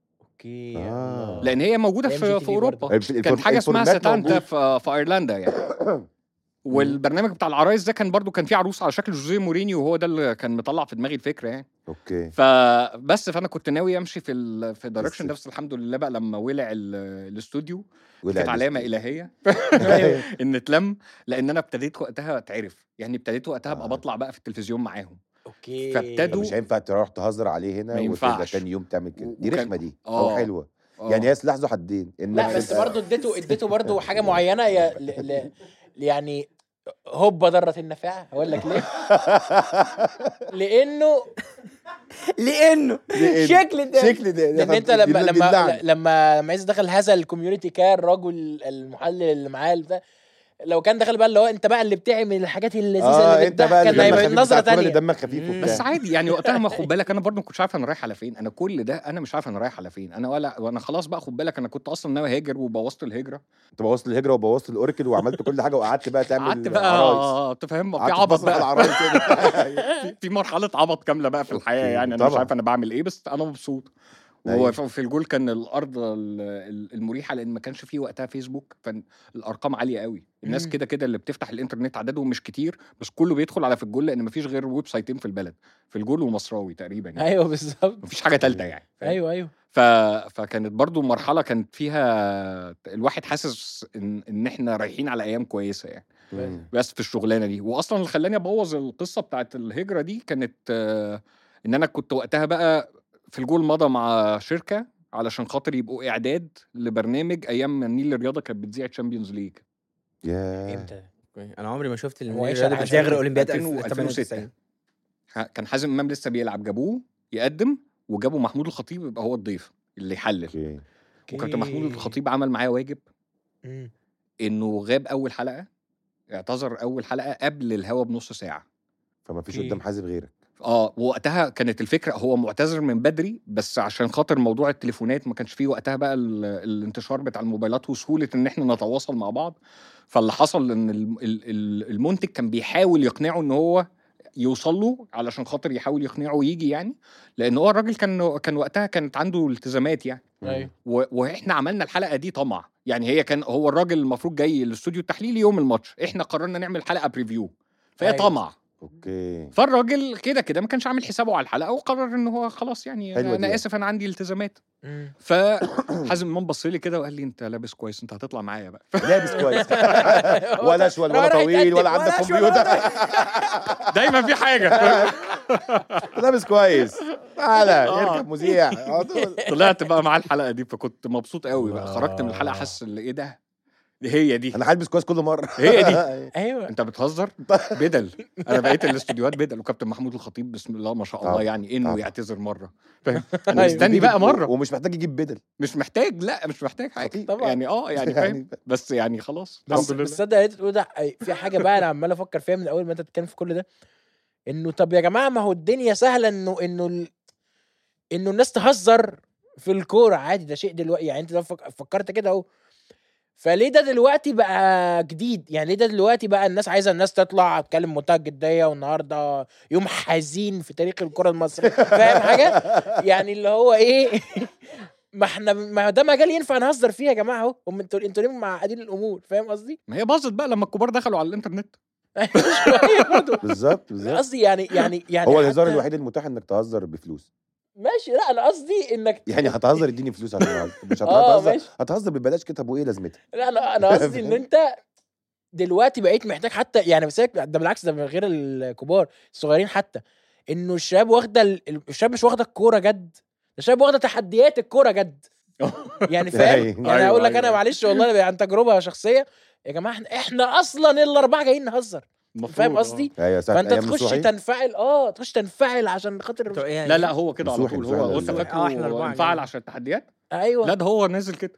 اوكي آه. الله. لان هي موجوده أيام في, GTV في اوروبا برضه. الف- كانت الفور- حاجه اسمها الفورمات ساتانتا موجود. في, في ايرلندا يعني والبرنامج بتاع العرايس ده كان برضو كان فيه عروس على شكل جوزيه مورينيو وهو ده اللي كان مطلع في دماغي الفكره يعني اوكي فبس فانا كنت ناوي امشي في ال في الدايركشن ده بس- بس الحمد لله بقى لما ولع ال- الاستوديو ولا كانت لسه. علامه الهيه أيوه. ان اتلم لان انا ابتديت وقتها اتعرف يعني ابتديت وقتها ابقى آه. بطلع بقى في التلفزيون معاهم اوكي فابتدوا- مش هينفع تروح تهزر عليه هنا ما وترجع ينفعش. تاني يوم تعمل كده دي وكان- رخمه دي او آه. حلوه آه. يعني هي سلاح ذو حدين انك لا بس تبقى- برضه اديته اديته برضه حاجه معينه يا ل... ل... يعني هوبا ضرت النافعه هقول لك ليه لانه لانه لأن- شكل ده شكل ده لان انت دي- لما دي لما اللعنة. لما لما عايز دخل هذا الكوميونتي كان الرجل المحلل اللي معاه بتاع لو كان دخل بقى اللي هو انت بقى اللي بتعمل الحاجات اللذيذه اه اللي انت بقى بتضحك اللي كان دمك هيبقى خفيف نظره بتاع الكورة اللي تانية دمك خفيف مم. بس وبتاع عادي يعني وقتها ما خد بالك انا برضه ما كنتش عارف انا رايح على فين انا كل ده انا مش عارف انا رايح على فين انا ولا وانا خلاص بقى خد بالك انا كنت اصلا ناوي هاجر وبوظت الهجره انت بوظت الهجره وبوظت الاوركل وعملت كل حاجه وقعدت بقى تعمل قعدت بقى عرايس. آه، تفهم في قعدت عبط تبص على بقى العرايس كده. في- في مرحله عبط كامله بقى في الحياه أوكي، يعني انا مش طبعاً. عارف انا بعمل ايه بس انا مبسوط أيوة. وفي الجول كان الارض ال- ال- المريحه لان ما كانش فيه وقتها فيسبوك فالارقام عاليه قوي الناس مم. كده كده اللي بتفتح الانترنت عددهم مش كتير بس كله بيدخل على في الجول لان ما فيش غير ويب سايتين في البلد في الجول ومصراوي تقريبا يعني ايوه بالظبط مفيش حاجه ثالثه يعني فاهم؟ ايوه ايوه ف... فكانت برضو مرحله كانت فيها الواحد حاسس ان ان احنا رايحين على ايام كويسه يعني مم. بس في الشغلانه دي واصلا اللي خلاني ابوظ القصه بتاعت الهجره دي كانت آه، ان انا كنت وقتها بقى في الجول مضى مع شركه علشان خاطر يبقوا اعداد لبرنامج ايام ما النيل الرياضه كانت بتذيع تشامبيونز ليج يا امتى انا عمري ما شفت هو إيش الرياضه عشان بتزيغ غير اولمبياد 2000 و 2006 ها- كان حازم امام لسه بيلعب جابوه يقدم وجابوا محمود الخطيب يبقى هو الضيف اللي يحلل اوكي وكابتن محمود الخطيب عمل معايا واجب مم. انه غاب اول حلقه اعتذر اول حلقه قبل الهوا بنص ساعه فما فيش اوكي. قدام حازم غيرك اه وقتها كانت الفكره هو معتذر من بدري بس عشان خاطر موضوع التليفونات ما كانش فيه وقتها بقى ال- الانتشار بتاع الموبايلات وسهوله ان احنا نتواصل مع بعض فاللي حصل ان ال- ال- ال- المنتج كان بيحاول يقنعه ان هو يوصل له علشان خاطر يحاول يقنعه يجي يعني لان هو الراجل كان كان وقتها كانت عنده التزامات يعني ايوه و- واحنا عملنا الحلقه دي طمع يعني هي كان هو الراجل المفروض جاي الاستوديو التحليلي يوم الماتش احنا قررنا نعمل حلقه بريفيو فهي أيوة. طمع اوكي فالراجل كده كده ما كانش عامل حسابه على الحلقه وقرر ان هو خلاص يعني حلوة انا, دي. أنا اسف انا عندي التزامات مم. فحازم امام بص لي كده وقال لي انت لابس كويس انت هتطلع معايا بقى لابس كويس ولا اشول ولا رايح طويل يتقدم، ولا عندك ولا أشول كمبيوتر دايما في حاجه لابس كويس تعالى آه. اركب مذيع على طول. طلعت بقى مع الحلقه دي فكنت مبسوط قوي بقى الله. خرجت من الحلقه حاسس ان ايه ده دي هي دي انا هلبس كويس كل مره هي دي. ايوه انت بتهزر بدل انا بقيت الاستوديوهات بدل وكابتن محمود الخطيب بسم الله ما شاء الله طبعا، يعني انه طبعا. يعتذر مره فاهم أيوة. مستني بقى مره ومش محتاج يجيب بدل مش محتاج لا مش محتاج حاجه خطيب. طبعا. يعني اه يعني فاهم يعني بس يعني خلاص بس الحمد لله بس تصدق انت تقول ده أي- في حاجه بقى انا عمال افكر فيها من اول ما انت بتتكلم في كل ده انه طب يا جماعه ما هو الدنيا سهله انه انه ال... انه الناس تهزر في الكوره عادي ده شيء دلوقتي يعني انت لو فك- فكرت كده اهو فليه ده دلوقتي بقى جديد يعني ليه ده دلوقتي بقى الناس عايزه الناس تطلع تتكلم بمنتهى الجديه والنهارده يوم حزين في تاريخ الكره المصريه فاهم حاجه يعني اللي هو ايه ما احنا ما ده مجال ينفع نهزر فيه يا جماعه اهو هم انتوا انتوا ليه معقدين الامور فاهم قصدي؟ ما هي باظت بقى لما الكبار دخلوا على الانترنت شويه برضه بالظبط بالظبط قصدي يعني يعني يعني هو الهزار حتى- الوحيد المتاح انك تهزر بفلوس ماشي لا انا قصدي انك يعني هتهزر اديني فلوس عشان أهزر. مش اه هتهزر ماشي هتهزر ببلاش كده طب وايه لازمتها لا انا انا قصدي ان انت دلوقتي بقيت محتاج حتى يعني بس ده بالعكس ده من غير الكبار الصغيرين حتى انه الشباب واخده ال- الشباب مش واخده الكوره جد ده الشباب واخده تحديات الكوره جد يعني فاهم أيوة. يعني أيوة، اقول لك أيوة. انا معلش والله أنا عن تجربه شخصيه يا جماعه احنا احنا اصلا الاربعه جايين نهزر المفروض، فاهم آه. قصدي ايوه ساعة فانت أيام تخش نصوحي. تنفعل اه تخش تنفعل عشان خاطر طب إيه لا لا هو كده على نصوحي، طول نصوحي هو وانت ولا إيه؟ فاكره آه، إحنا أربعة انفعل يعني. عشان التحديات ايوه لا ده هو نازل كده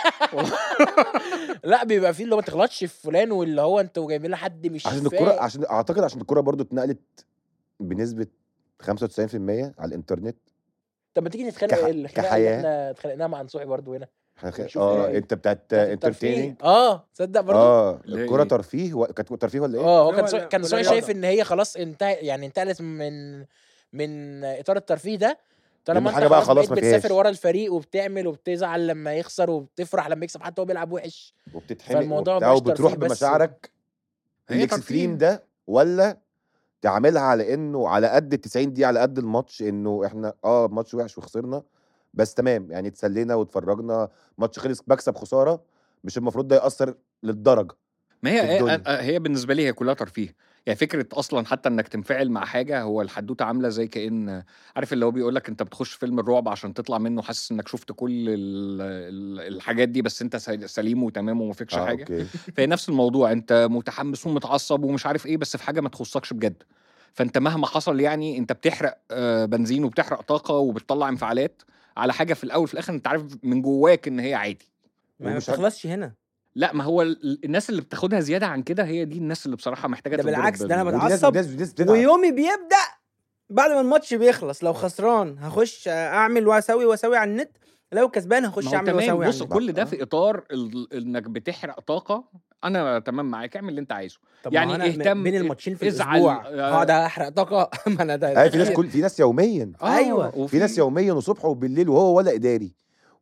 لا بيبقى فيه اللي هو ما تغلطش في فلان واللي هو انتوا جايبين لنا حد مش عشان فاهم. الكرة عشان اعتقد عشان الكرة برضو اتنقلت بنسبة 95% على الانترنت طب ما تيجي نتخانق كح- الخناقه اللي كحياة. احنا اتخانقناها مع نصوحي برضو هنا هنخ- نشوف اه إيه. انت بتاعت بتاعت انترتيننج اه تصدق برضو اه اللي هي الكرة إيه؟ ترفيه و... كانت ترفيه ولا ايه؟ اه هو لا، كان لا، سو... كان ولا سوي رياضة. شايف ان هي خلاص انتهى يعني انتقلت من من اطار الترفيه ده لأن طالما انت حاجة بقى خلاص خلاص بقيت ما بتسافر فيهاش. ورا الفريق وبتعمل وبتزعل لما يخسر وبتفرح لما يكسب حتى هو بيلعب وحش وبتتحمق فالموضوع وبتاع مبقاش وبتروح ترفيه بس. بمشاعرك هي الاكستريم ترفيه. ده ولا تعملها على انه على قد ال 90 دقيقة على قد الماتش انه احنا اه ماتش وحش وخسرنا بس تمام يعني اتسلينا واتفرجنا ماتش خلص بكسب خسارة مش المفروض ده يأثر للدرجة ما هي في الدنيا. هي, هي بالنسبه لي هي كلها ترفيه يعني فكره اصلا حتى انك تنفعل مع حاجه هو الحدوته عامله زي كان عارف اللي هو بيقول لك انت بتخش فيلم الرعب عشان تطلع منه حاسس انك شفت كل ال ال الحاجات دي بس انت سل- سليم وتمام وما فيكش اه حاجه اوكي فهي نفس الموضوع انت متحمس ومتعصب ومش عارف ايه بس في حاجه ما تخصكش بجد فانت مهما حصل يعني انت بتحرق آه، بنزين وبتحرق طاقه وبتطلع انفعالات على حاجه في الاول في الاخر انت عارف من جواك ان هي عادي ما ومش عارف- بتخلصش هنا لا ما هو ال- الناس اللي بتاخدها زياده عن كده هي دي الناس اللي بصراحه محتاجه ده تتضرب بالعكس، ده أنا بال- بتع- ودي ناس بتعصب ناس ناس بتتعب ويومي بيبدا بعد ما الماتش بيخلص لو خسران هخش اعمل واسوي واسوي على النت لو كسبان هخش ما هو اعمل تمام واسوي على بص النت كل ده آه. في اطار ال- انك بتحرق طاقه انا تمام معاك اعمل اللي انت عايزه طب يعني يعني أنا اهتم- بين الماتشين في ازعل، الاسبوع آه. هقعد احرق طاقه ما انا ده ايوه في ناس كل في ناس يوميا أيوة. وفي في ناس يوميا وصبح وبالليل وهو ولا اداري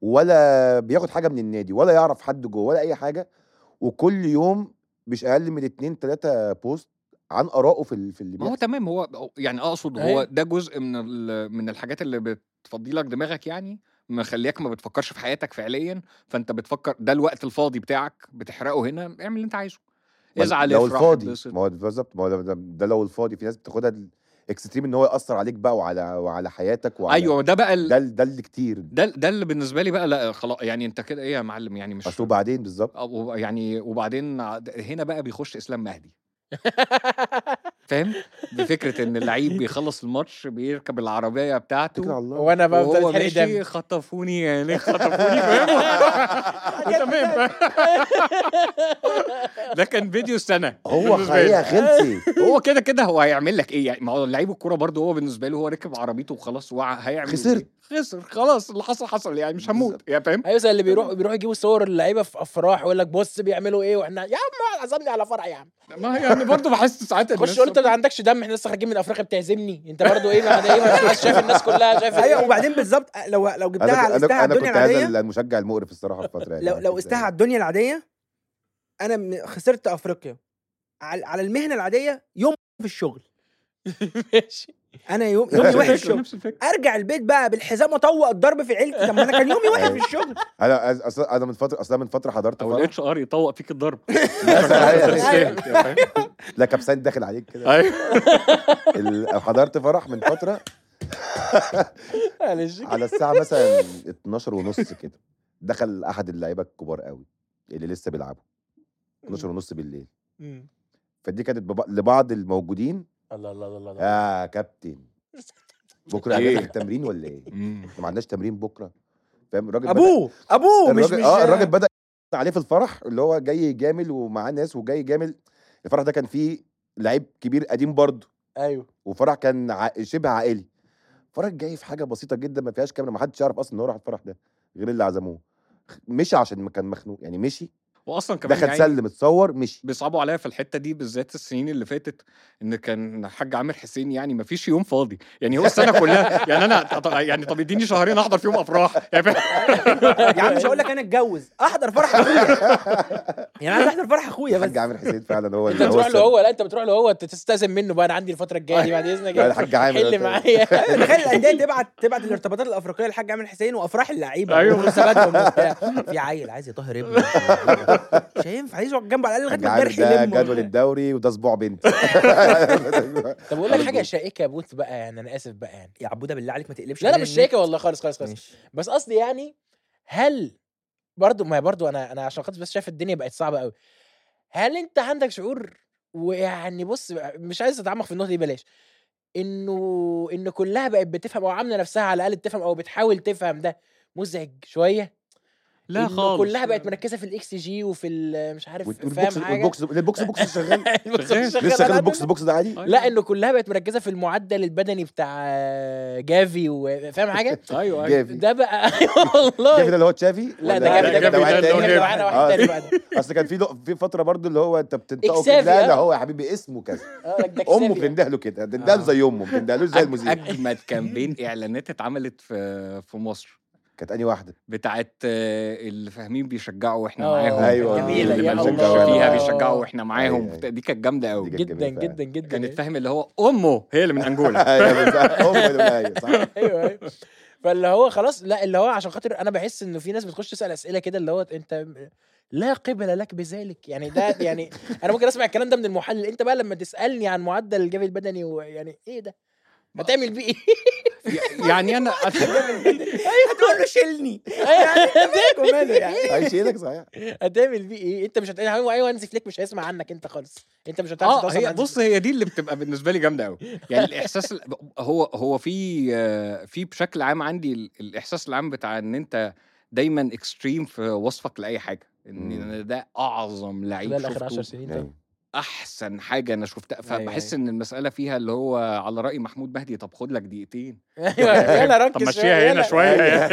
ولا بياخد حاجه من النادي ولا يعرف حد جوه ولا اي حاجه وكل يوم مش اقل من اتنين تلاته بوست عن ارائه في ال- في اللي ما هو بيحصل تمام هو يعني اقصد أيوة. هو ده جزء من ال- من الحاجات اللي بتفضي لك دماغك يعني مخليك ما بتفكرش في حياتك فعليا فانت بتفكر ده الوقت الفاضي بتاعك بتحرقه هنا اعمل اللي انت عايزه ما ازعل لو افرح الفاضي اتبسط. ما هو بالظبط ما هو ده, ده, ده لو الفاضي في ناس بتاخدها ال- اكستريم ان هو ياثر عليك بقى وعلى وعلى حياتك وعلى ايوه ده بقى ال... ده ده اللي كتير ده ده اللي بالنسبه لي بقى لا خلاص يعني انت كده ايه يا معلم يعني مش اصل وبعدين بالظبط آه، و- يعني وبعدين ع- هنا بقى بيخش اسلام مهدي فاهم بفكره ان اللعيب بيخلص الماتش بيركب العربيه اتكل على بتاعته الله وانا بقى وهو بفضل اتحرق ماشي دم خطفوني يعني خطفوني فاهم تمام ده كان فيديو السنه هو بالنسبة لي. حقيقه خلصي هو كده كده هو هيعمل لك ايه يعني ما هو لعيب الكوره برضه هو بالنسبه له هو ركب عربيته وخلاص هو هيعمل خسرت. إيه؟ خسر خلاص اللي حصل حصل يعني مش هموت يا فاهم ايوه زي اللي بيروح بيروح يجيبوا صور اللعيبه في افراح ويقول لك بص بيعملوا ايه واحنا يا عم عزمني على فرح يا عم ما يعني برضه بحس ساعات خش الناس قول انت ما عندكش دم احنا لسه خارجين من افريقيا بتعزمني انت برضو ايه ما ايه ما أنت شايف الناس كلها شايف ايوه إيه؟ وبعدين بالظبط لو لو جبتها انا على انا, استها على أنا الدنيا كنت هذا العاديه المشجع المقرف الصراحه في الفتره لو لو استها على الدنيا العاديه انا م- خسرت افريقيا على على المهنه العاديه يوم في الشغل ماشي انا يوم يومي وحش في نفس الشغل نفس الفكره ارجع البيت بقى بالحزام اطوق الضرب في عيلتي طب ما انا كان يومي وحش في الشغل انا اصلا انا من فتره اصلا من فتره حضرت او فرح الاتش ار يطوق فيك الضرب أيوة. يا فاهم؟ لا كبسان داخل عليك كده ايوه ال- حضرت فرح من فتره معلش على الساعه مثلا 12 ونص كده دخل احد اللعيبه الكبار قوي اللي لسه بيلعبوا 12 ونص بالليل مم. فدي كانت ببع- لبعض الموجودين الله الله الله الله يا كابتن بكره إيه؟ اجازه التمرين ولا ايه؟ احنا ما عندناش تمرين بكره فاهم الراجل بدأ- ابوه ابوه مش الراجل مش اه الراجل بدا عليه في الفرح اللي هو جاي يجامل ومعاه ناس وجاي يجامل الفرح ده كان فيه لعيب كبير قديم برضه ايوه وفرح كان ع... شبه عائلي فرح جاي في حاجه بسيطه جدا ما فيهاش كاميرا ما حدش يعرف اصلا ان هو راح الفرح ده غير اللي عزموه مشي عشان ما كان مخنوق يعني مشي واصلا كمان دخل يعني سلم اتصور مشي بيصعبوا عليا في الحته دي بالذات السنين اللي فاتت ان كان الحاج عامر حسين يعني ما فيش يوم فاضي يعني هو السنه كلها يعني انا ط- يعني طب اديني شهرين احضر فيهم افراح يعني فاهم؟ يا عم مش هقول لك انا اتجوز احضر فرح اخويا يعني انا عايز احضر فرح اخويا بس الحاج عامر حسين فعلا هو انت اللي هو بتروح له السبب. هو لا انت بتروح له هو تستاذن منه بقى انا عندي الفتره الجايه دي بعد اذنك لا، الحاج عامر حل ده- معايا ايوه تخيل الانديه تبعت تبعت الارتباطات الافريقيه للحاج عامر حسين وافراح اللعيبه أيوة. ومناسباتهم وبتاع في عيل عايز يطهر ابنه مش هينفع عايز يقعد جنبه على الاقل الحاج لغايه ما عامر الجرح ده يلم جدول الدوري وده اسبوع بنت طب اقول لك حاجه شائكه يا بوت بقى يعني انا اسف بقى يعني يا عبوده بالله عليك ما تقلبش لا لا علينا مش النت. شائكه والله خالص خالص خالص ماشي. بس قصدي يعني هل برضو ما هي برضو انا انا عشان خاطر بس شايف الدنيا بقت صعبه قوي هل انت عندك شعور ويعني بص مش عايز اتعمق في النقطه دي بلاش انه ان كلها بقت بتفهم او عامله نفسها على الاقل تفهم او بتحاول تفهم ده مزعج شويه لا إنه خالص كلها بقت مركزه في الاكس جي وفي ال- مش عارف والبوكس فاهم حاجه والبوكس البوكس بوكس شغال البوكس شغال. مش شغال لسه على شغال البوكس قد- البوكس ده عادي لا انه كلها بقت مركزه في المعدل البدني بتاع جافي وفاهم حاجه ايوه ايوه جافي ده بقى ايوه جافي والله ده اللي هو تشافي لا ولا ده جافي ده جافي ده واحد اللي هو تاني ده جافي. معانا واحد آه. تاني بقى ده اصل كان في لق- في فتره برضو اللي هو انت بتنطقه إكسافي، كده لا لا آه. هو يا حبيبي اسمه كذا اه لك ده امه كسافي. بتنده له كده بتنده له زي امه ما بتندهلوش زي أج- المذيع اجمد كامبين اعلانات اتعملت في في مصر كانت انهي واحده بتاعت آه، اللي فاهمين بيشجعوا واحنا آه، معاهم أيوة. جميلة، اللي يا مالهمش الله. فيها بيشجعوا واحنا معاهم أيوة، أيوة. دي كانت جامده قوي دي كانت جدا جميلة فعلا. جدا جدا كانت فاهم اللي هو امه هي اللي من انجولا ايوه بالظبط. امه اللي ايوه صح ايوه ايوه فاللي هو خلاص لا اللي هو عشان خاطر انا بحس انه في ناس بتخش تسال اسئله كده اللي هو انت لا قبل لك بذلك يعني ده يعني انا ممكن اسمع الكلام ده من المحلل انت بقى لما تسالني عن معدل الجري البدني ويعني ايه ده هتعمل بيه ايه؟ يعني انا هتقول له شيلني مالك وماله يعني هيشيلك صحيح هتعمل بيه ايه؟ انت مش هتعمل هو ايوه هانزي فليك مش هيسمع عنك انت خالص انت مش هتعرف اه تتواصل هي مع هانزي بص هي دي اللي بتبقى بالنسبه لي جامده قوي يعني الاحساس ال- هو هو في آه، في بشكل عام عندي ال- الاحساس العام بتاع ان انت دايما اكستريم في وصفك لاي حاجه ان مم. ده اعظم لعيب خلال اخر 10 شفته سنين أيوة. طبعا احسن حاجه انا شفتها أيوة، فبحس أيوة. ان المساله فيها اللي هو على راي محمود مهدي طب خد لك دقيقتين ايوه يلا ركز طب شوية، مشيها هنا يلا. شويه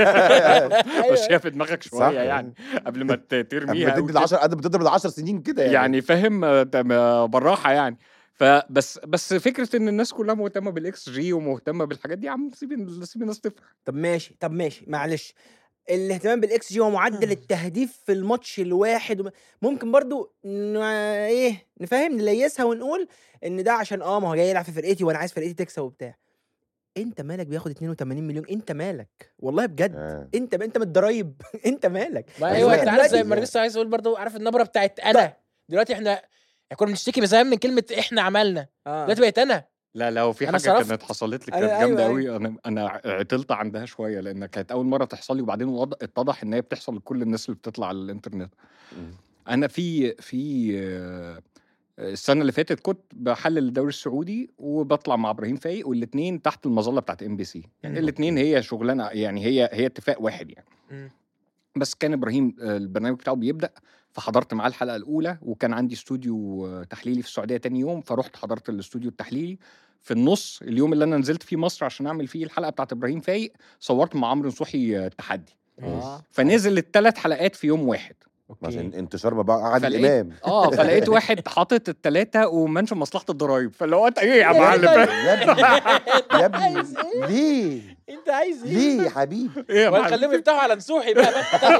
أيوة. مشيها في دماغك صح شويه يعني قبل ما ت- ترميها بتدي وت- ال 10 قد بتضرب ال 10 سنين كده يعني يعني فاهم آه، تم- آه، بالراحه يعني فبس بس فكره ان الناس كلها مهتمه بالاكس جي ومهتمه بالحاجات دي يا عم سيب سيب الناس تفرح طب ماشي طب ماشي معلش الاهتمام بالاكس جي هو معدل التهديف في الماتش الواحد وم- ممكن برضو ن... ايه نفهم نليسها ونقول ان ده عشان اه ما هو جاي يلعب في فرقتي وانا عايز فرقتي تكسب وبتاع انت مالك بياخد 82 مليون انت مالك والله بجد آه. انت انت من الضرايب انت مالك ما أيوة، ايوه انت عارف زي دلوقتي- ما أنا لسه عايز اقول برضو عارف النبره بتاعت انا دلوقتي احنا كنا بنشتكي زمان من كلمه احنا عملنا اه دلوقتي بقيت انا لا لا وفي أنا حاجه صرفت. كانت حصلت لي أنا- كانت جامده أيوة، قوي انا انا عطلت عندها شويه لان كانت اول مره تحصل لي وبعدين وض- اتضح ان هي بتحصل لكل الناس اللي بتطلع على الانترنت انا في في آه، السنه اللي فاتت كنت بحلل الدوري السعودي وبطلع مع ابراهيم فايق والاثنين تحت المظله بتاعت ام بي سي يعني مم. الاثنين هي شغلانه يعني هي هي اتفاق واحد يعني مم. بس كان ابراهيم آه، البرنامج بتاعه بيبدا فحضرت معاه الحلقه الاولى وكان عندي استوديو آه، تحليلي في السعوديه تاني يوم فرحت حضرت الاستوديو التحليلي في النص اليوم اللي انا نزلت فيه مصر عشان اعمل فيه الحلقه بتاعت ابراهيم فايق صورت مع عمرو نصوحي آه، التحدي اه فنزل الثلاث حلقات في يوم واحد عشان انتشار ما بقى عادل فلقيت- امام اه فلقيت واحد حاطط الثلاثه ومنشن مصلحه الضرايب فاللي هو انت ايه يا يا معلم راجل. يا ابني يا ابني عايز إيه؟ ليه انت عايز ايه؟ ليه يا حبيبي ايه يا معلم وهنخليهم يفتحوا على نصوحي بقى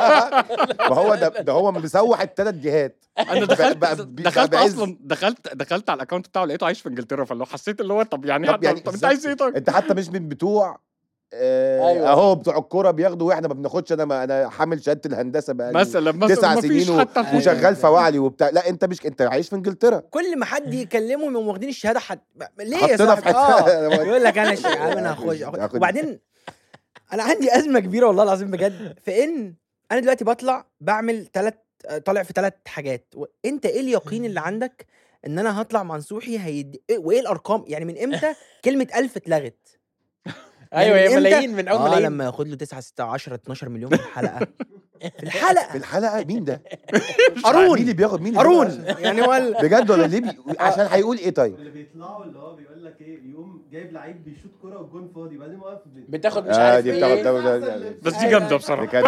ما هو ده ده هو مسوح الثلاث جهات انا دخلت بقى- بقى- دخلت بعز. اصلا دخلت دخلت على الاكونت بتاعه لقيته عايش في انجلترا فاللي هو حسيت اللي هو طب يعني طب يعني طب انت عايز ايه طيب انت حتى مش من بتوع آه أيوة. اهو بتوع الكوره بياخدوا واحنا ما بناخدش انا ما انا حامل شهاده الهندسه بقى مثلا مثلا تسع مفيش سنين و- حتى في- وشغال فواعلي وبتاع لا انت مش انت عايش في انجلترا كل ما حد يكلمهم يقوموا واخدين الشهاده حد ليه يا حطينا في صاحبي حته اه يقول لك انا ش... يا عم انا هخش هاخد- هخش. وبعدين انا عندي ازمه كبيره والله العظيم بجد في ان انا دلوقتي بطلع بعمل ثلاث طالع في ثلاث حاجات وانت ايه اليقين اللي عندك ان انا هطلع مع نصوحي هيدي إيه وايه الارقام يعني من امتى كلمه ألف اتلغت ايوه يعني يا من إمتى؟ ملايين من اول اه ملايين لما ياخد له 9 6 10 12 مليون في الحلقه في الحلقه في الحلقه مين ده؟ قارون. مين اللي بياخد مين اللي قارون بياخد؟ يعني هو ال- بجد ولا ليه بي... عشان هيقول ايه طيب؟ اللي بيطلعوا اللي هو بيقول لك ايه يقوم جايب لعيب بيشوط كرة والجون فاضي بعدين واقف بي- بتاخد مش آه عارف دي ايه بتاخد ده- ده- ده- بس دي جامده بصراحه كده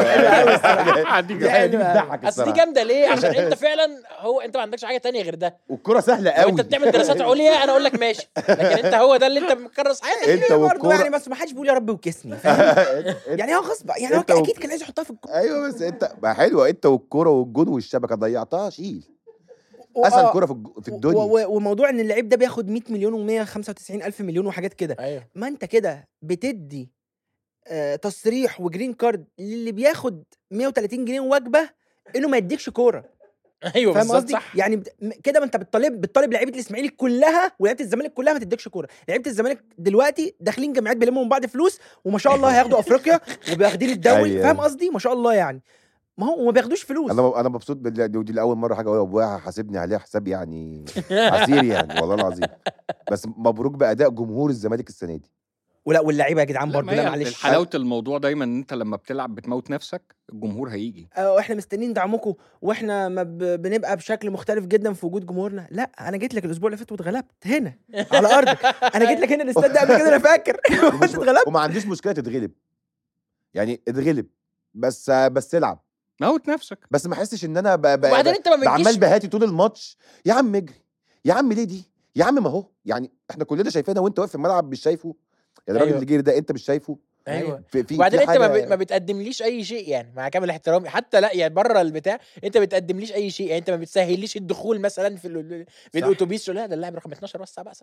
دي دي جامدة. حاجة دي بتضحك اصل دي الصراحه جامده ليه عشان انت فعلا هو انت ما عندكش حاجه تانية غير ده والكرة سهله لو قوي انت بتعمل دراسات عليا انا اقول لك ماشي لكن انت هو ده اللي انت مكرس حياتك انت برضه والكرة يعني بس ما حدش بيقول يا رب وكسني فاهم يعني هو غصب يعني هو انت و- اكيد كان عايز يحطها في الكو... ايوه بس انت ما حلوه انت والكرة والجون والشبكه ضيعتها شيل اسهل آه، كرة في الج- في و- الدنيا و- وموضوع ان اللعيب ده بياخد 100 مليون و195 الف مليون وحاجات كده ايوه ما انت كده بتدي آه تصريح وجرين كارد للي بياخد 130 جنيه وجبه انه ما يديكش كوره ايوه فاهم بالظبط قصدي صح يعني بت- م- كده ما انت بتطالب بتطالب لعيبه الاسماعيلي كلها ولعيبه الزمالك كلها ما تديكش كوره لعيبه الزمالك دلوقتي داخلين جامعات بيلموا من بعض فلوس وما شاء الله هياخدوا افريقيا وبياخدين الدوري أيوة. فاهم قصدي ما شاء الله يعني ما هو وما بياخدوش فلوس انا انا مبسوط بالله دي, دي لاول مره حاجه ابويا حاسبني عليها حساب يعني عسير يعني والله العظيم بس مبروك باداء جمهور الزمالك السنه دي ولا واللعيبه يا جدعان لا، برضه ما لا هي معلش حلاوه الموضوع دايما ان انت لما بتلعب بتموت نفسك الجمهور هيجي آه، واحنا مستنيين دعمكم واحنا ما ب... بنبقى بشكل مختلف جدا في وجود جمهورنا لا انا جيت لك الاسبوع اللي فات واتغلبت هنا على ارضك انا جيت لك هنا الاستاد ده قبل كده انا فاكر وانت ومش- اتغلبت وما عنديش مشكله تتغلب يعني اتغلب بس بس العب موت نفسك بس ما احسش ان انا ب... ب... وبعدين انت ما ب- عمال بتجيش بهاتي طول الماتش يا عم اجري يا عم ليه دي يا عم ما هو يعني احنا كلنا شايفينها وانت واقف في الملعب مش شايفه يعني الراجل أيوة. اللي جري ده انت مش شايفه ايوه في في وبعدين في انت ما, حاجة- ب... ما بتقدمليش اي شيء يعني مع كامل احترامي حتى لا يعني بره البتاع انت بتقدمليش اي شيء يعني انت ما بتسهليش الدخول مثلا في ال... في صح. الاتوبيس تقول لا ده اللاعب رقم 12 وسع بقى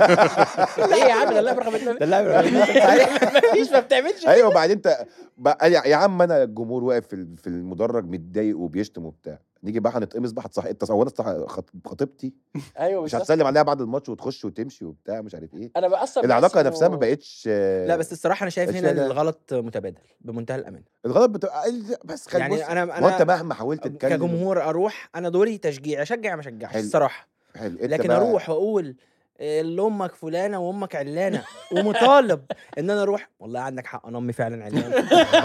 ايه يا عم ده اللاعب رقم 12 ده اللاعب مفيش ما بتعملش ايوه وبعدين انت بقى يا يا عم انا الجمهور واقف في ال- في المدرج متضايق وبيشتم وبتاع نيجي بقى هنتقمص بقى هتصح انت هو انا صح- خط- خطيبتي ايوه مش بالظبط هتسلم عليها بعد الماتش وتخش وتمشي وبتاع مش عارف ايه انا بقى اصلا العلاقه بحس نفسها ما إنه- بقتش لا بس الصراحه انا شايف بقتش هنا ان فيها ده. الغلط متبادل بمنتهى الامانه الغلط بتبقى بس خلي يعني بص انا هو انت انا مهما حاولت تتكلم كجمهور اروح انا دوري تشجيع اشجع ما اشجعش حلو. الصراحه حلو انت لكن بقى- اروح واقول إيه، اللي امك فلانه وامك علانه ومطالب ان انا اروح والله عندك حق انا امي فعلا علانه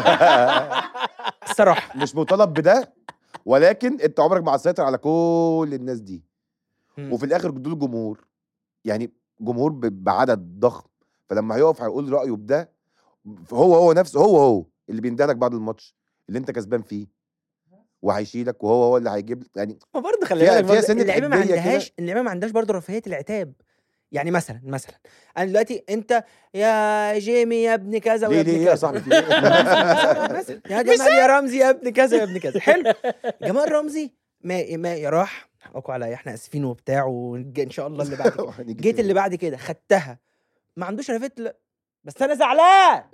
الصراحه مش مطالب بده ولكن انت عمرك ما هتسيطر على كل الناس دي مم. وفي الاخر دول جمهور يعني جمهور ب- بعدد ضخم فلما هيقف هيقول رايه بده هو هو نفسه هو هو اللي بيندهلك بعد الماتش اللي انت كسبان فيه وهيشيلك وهو هو اللي هيجيب يعني ما برضه خلي فيها- بالك فيها برضه سنة اللعيبه ما حدية كده. عندهاش اللعيبه ما عندهاش برضه رفاهيه العتاب يعني مثلا مثلا انا دلوقتي انت يا جيمي يا ابن كذا ليه ويا ابن ليه كذا يا صاحبي في إيه؟ مثلا يا جمال يا رمزي يا ابن كذا يا ابن كذا حلو جمال رمزي ما ما يا راح حقكوا عليا احنا اسفين وبتاع وان شاء الله اللي بعد كده هنيجي جيت فين؟ اللي بعد كده خدتها ما عندوش رفاهيه ال- بس انا زعلان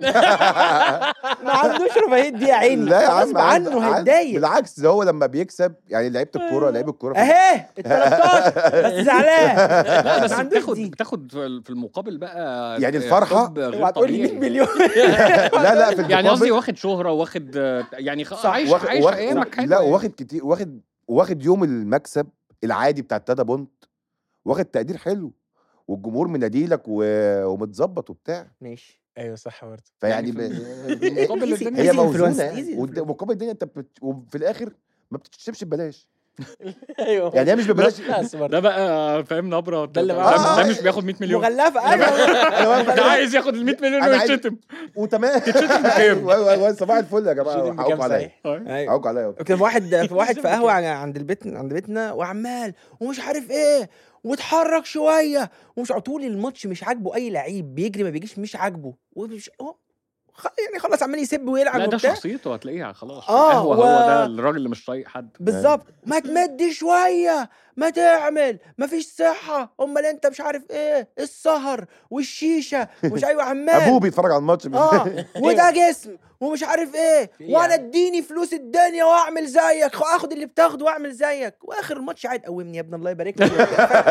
ما عندوش رفاهيه دي يا عيني لا يا عم غصب عند- عنه عند- هيتضايق بالعكس ده هو لما بيكسب يعني لعيبه الكوره لعيب الكوره في- اهي ال 13 بس زعلان لا بس ما عندوش بتاخد دي. بتاخد في في المقابل بقى يعني الفرحة؟ حب غير اوعى تقول لي 100 طبيعي. مليون لا لا في يعني قصدي المقابل واخد شهره واخد آه، يعني خ... صح. عايش واخد عايش واخد ايامك حلوه لا يعني. واخد كتير واخد واخد يوم المكسب العادي بتاع التادا بونت واخد تقدير حلو والجمهور مناديلك و... ومتظبط وبتاع ايوه ماشي صح برضه فيعني يعني ب... في في المقابل Easy- الدنيا هي easy موزونه influence، يعني easy والد- influence. ومقابل الدنيا انت بت... وفي الاخر ما بتكسبش ببلاش ايوه يعني هي مش ببلاش لا أصل برضه. ده بقى فاهم نبره ده اللي ده, بقى- ده مش بياخد 100 مليون مغلفه أنا ايوه ده عايز ياخد ال 100 مليون أنا عايز- ويتشتم وتمام بكام؟ أيوة، أيوة، أيوة، صباح الفل يا جماعه شيلين حقوق بكام عليا صحيح؟ ايوه حقوق عليا كان واحد في واحد في شوف قهوه عند البيت عند بيتنا وعمال ومش عارف ايه واتحرك شويه ومش طول الماتش مش عاجبه اي لعيب بيجري ما بيجيش مش عاجبه ومش هو خ- يعني خلاص عمال يسب ويلعب لا ده وبتاع شخصيته هتلاقيها خلاص آه، هو و- هو ده الراجل اللي مش طايق حد بالظبط ما تمد شويه ما تعمل ما فيش صحه امال انت مش عارف ايه السهر والشيشه ومش ايوه عمال ابوه بيتفرج على الماتش اه وده جسم ومش عارف ايه في إيه وانا يعني؟ اديني فلوس الدنيا واعمل زيك خ- اخد اللي بتاخده واعمل زيك واخر الماتش قاعد قومني يا ابن الله يبارك لك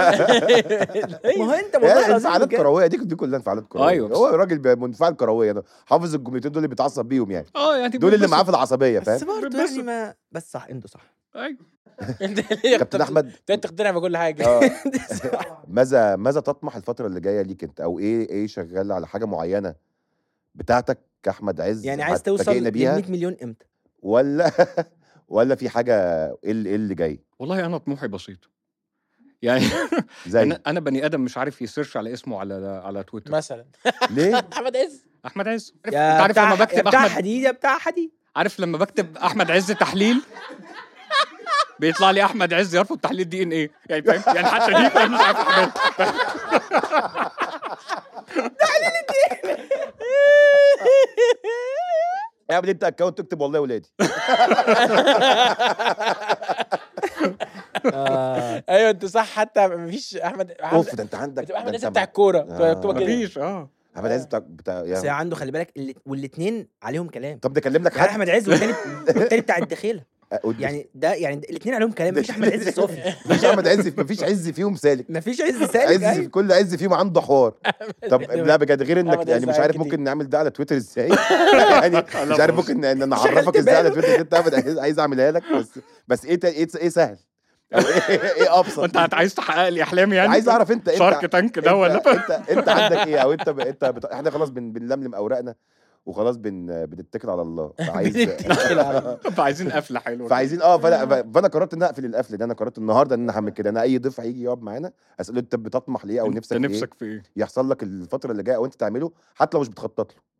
ما هو انت والله هي العظيم انفعالات بجد. كرويه دي دي كلها انفعالات كرويه أيوة. هو الراجل بقى منفعل كرويه ده حافظ الجملتين دول اللي بيتعصب بيهم يعني اه يعني دول اللي معاه في العصبيه بس فاهم برضه بتبسط. يعني ما بس صح انتوا صح أيوة. انت ليه كابتن احمد انت تقتنع بكل حاجه اه ماذا ماذا تطمح الفتره اللي جايه ليك انت او ايه ايه شغال على حاجه معينه بتاعتك كاحمد عز يعني عايز توصل هتفاجئنا ل بيها 100 مليون امتى ولا ولا في حاجه ايه اللي, إيه اللي جاي والله انا طموحي بسيط يعني زي انا انا بني ادم مش عارف يسيرش على اسمه على على تويتر مثلا ليه احمد عز احمد عز انت يا عارف بتاع لما يا بكتب بتاع احمد حديد يا بتاع حديد عارف لما بكتب احمد عز تحليل بيطلع لي احمد عز يرفض تحليل دي ان ايه يعني فاهم يعني حتى دي فاهم مش عارف اعملها اعمل انت اكونت تكتب والله يا ولادي آه. ايوه انت صح حتى مفيش احمد اوف ده انت عندك بتبقى احمد ده عز انت بتاع الكوره آه. مكتوبه كده مفيش اه احمد عز بتاع بتاع بس يا عنده خلي بالك اللي- والاتنين عليهم كلام طب ده كلم لك يعني حد احمد عز والتاني والتاني بتاع الدخيله أه، قول- يعني ده يعني الاثنين عليهم كلام مفيش احمد عز صافي مفيش احمد عز مفيش عز فيهم سالك مفيش عز عز سالك في أيوة. كل عز فيهم عنده حوار طب لا بجد غير انك أحمد يعني عز مش حاجات عارف كتير. ممكن نعمل ده على تويتر ازاي يعني مش عارف ممكن ان نعرفك شغلت ازاي على بالك. تويتر انت احمد عز عايز اعملها لك بس بس ايه تا- ايه ايه سهل او ايه ايه ابسط وانت هت- عايز تحقق لي احلامي يعني عايز اعرف انت انت شارك تانك ده انت- ولا انت انت عندك ايه او انت ب... انت بت... احنا خلاص بن... بنلملم اوراقنا وخلاص بن... بنتكل على الله فعايز بنتكل على الله. فعايزين قفله حلوه فعايزين اه فانا فانا قررت ان اقفل القفل ده انا قررت النهارده ان انا هعمل كده انا اي ضيف هيجي يقعد معانا اساله انت بتطمح ليه او انت نفسك نفسك نفسك في ايه يحصل لك الفتره اللي جايه او انت تعمله حتى لو مش بتخطط له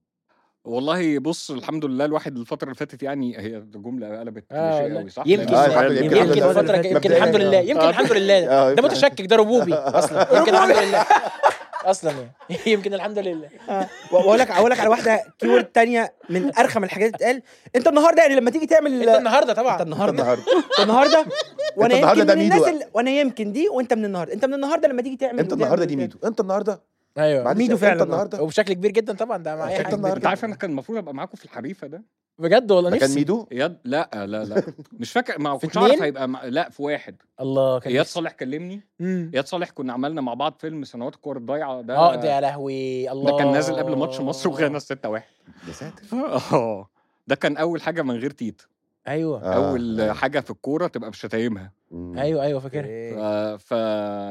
والله بص الحمد لله الواحد الفتره اللي فاتت يعني هي الجمله قلبت آه، كليشيه لا. قوي صح يمكن آه، لأن الحمد السؤال- لله، يمكن الحمد لله. الفتره يمكن مبدئياً. الحمد لله يمكن آه. الحمد لله آه، ده متشكك ده ربوبي اصلا يمكن الحمد لله اصلا يعني يمكن الحمد لله واقول لك اقول لك على واحده كيورد تانية من ارخم الحاجات اللي اتقال انت النهارده يعني لما تيجي تعمل انت النهارده انت طبعا النهارده النهارده انت النهارده وانا النهاردة يمكن ده من ميدو الناس بقى. اللي وانا يمكن دي وانت من النهارده انت من النهارده لما تيجي تعمل انت وتعمل النهارده دي وتعمل. ميدو انت النهارده ايوه معلش، ميدو انت فعلا. النهارده وبشكل كبير جدا طبعا ده مع اي انت حاجه النهارده انت عارف انا كان المفروض ابقى معاكم في الحريفه ده بجد والله ده كان نفسي ميدو اياد لا لا لا مش فاكر ما في كنتش عارف اتنين؟ هيبقى مع... لا في واحد الله كان اياد نفسي. صالح كلمني مم. اياد صالح كنا عملنا مع بعض فيلم سنوات الكور الضايعه ده اه ده يا لهوي الله ده كان نازل قبل ماتش مصر وغانا 6 1 يا ساتر اه ده كان اول حاجه من غير تيت ايوه آه، اول آه. حاجه في الكوره تبقى بشتايمها مم. ايوه ايوه فاكرها إيه. ف... ف...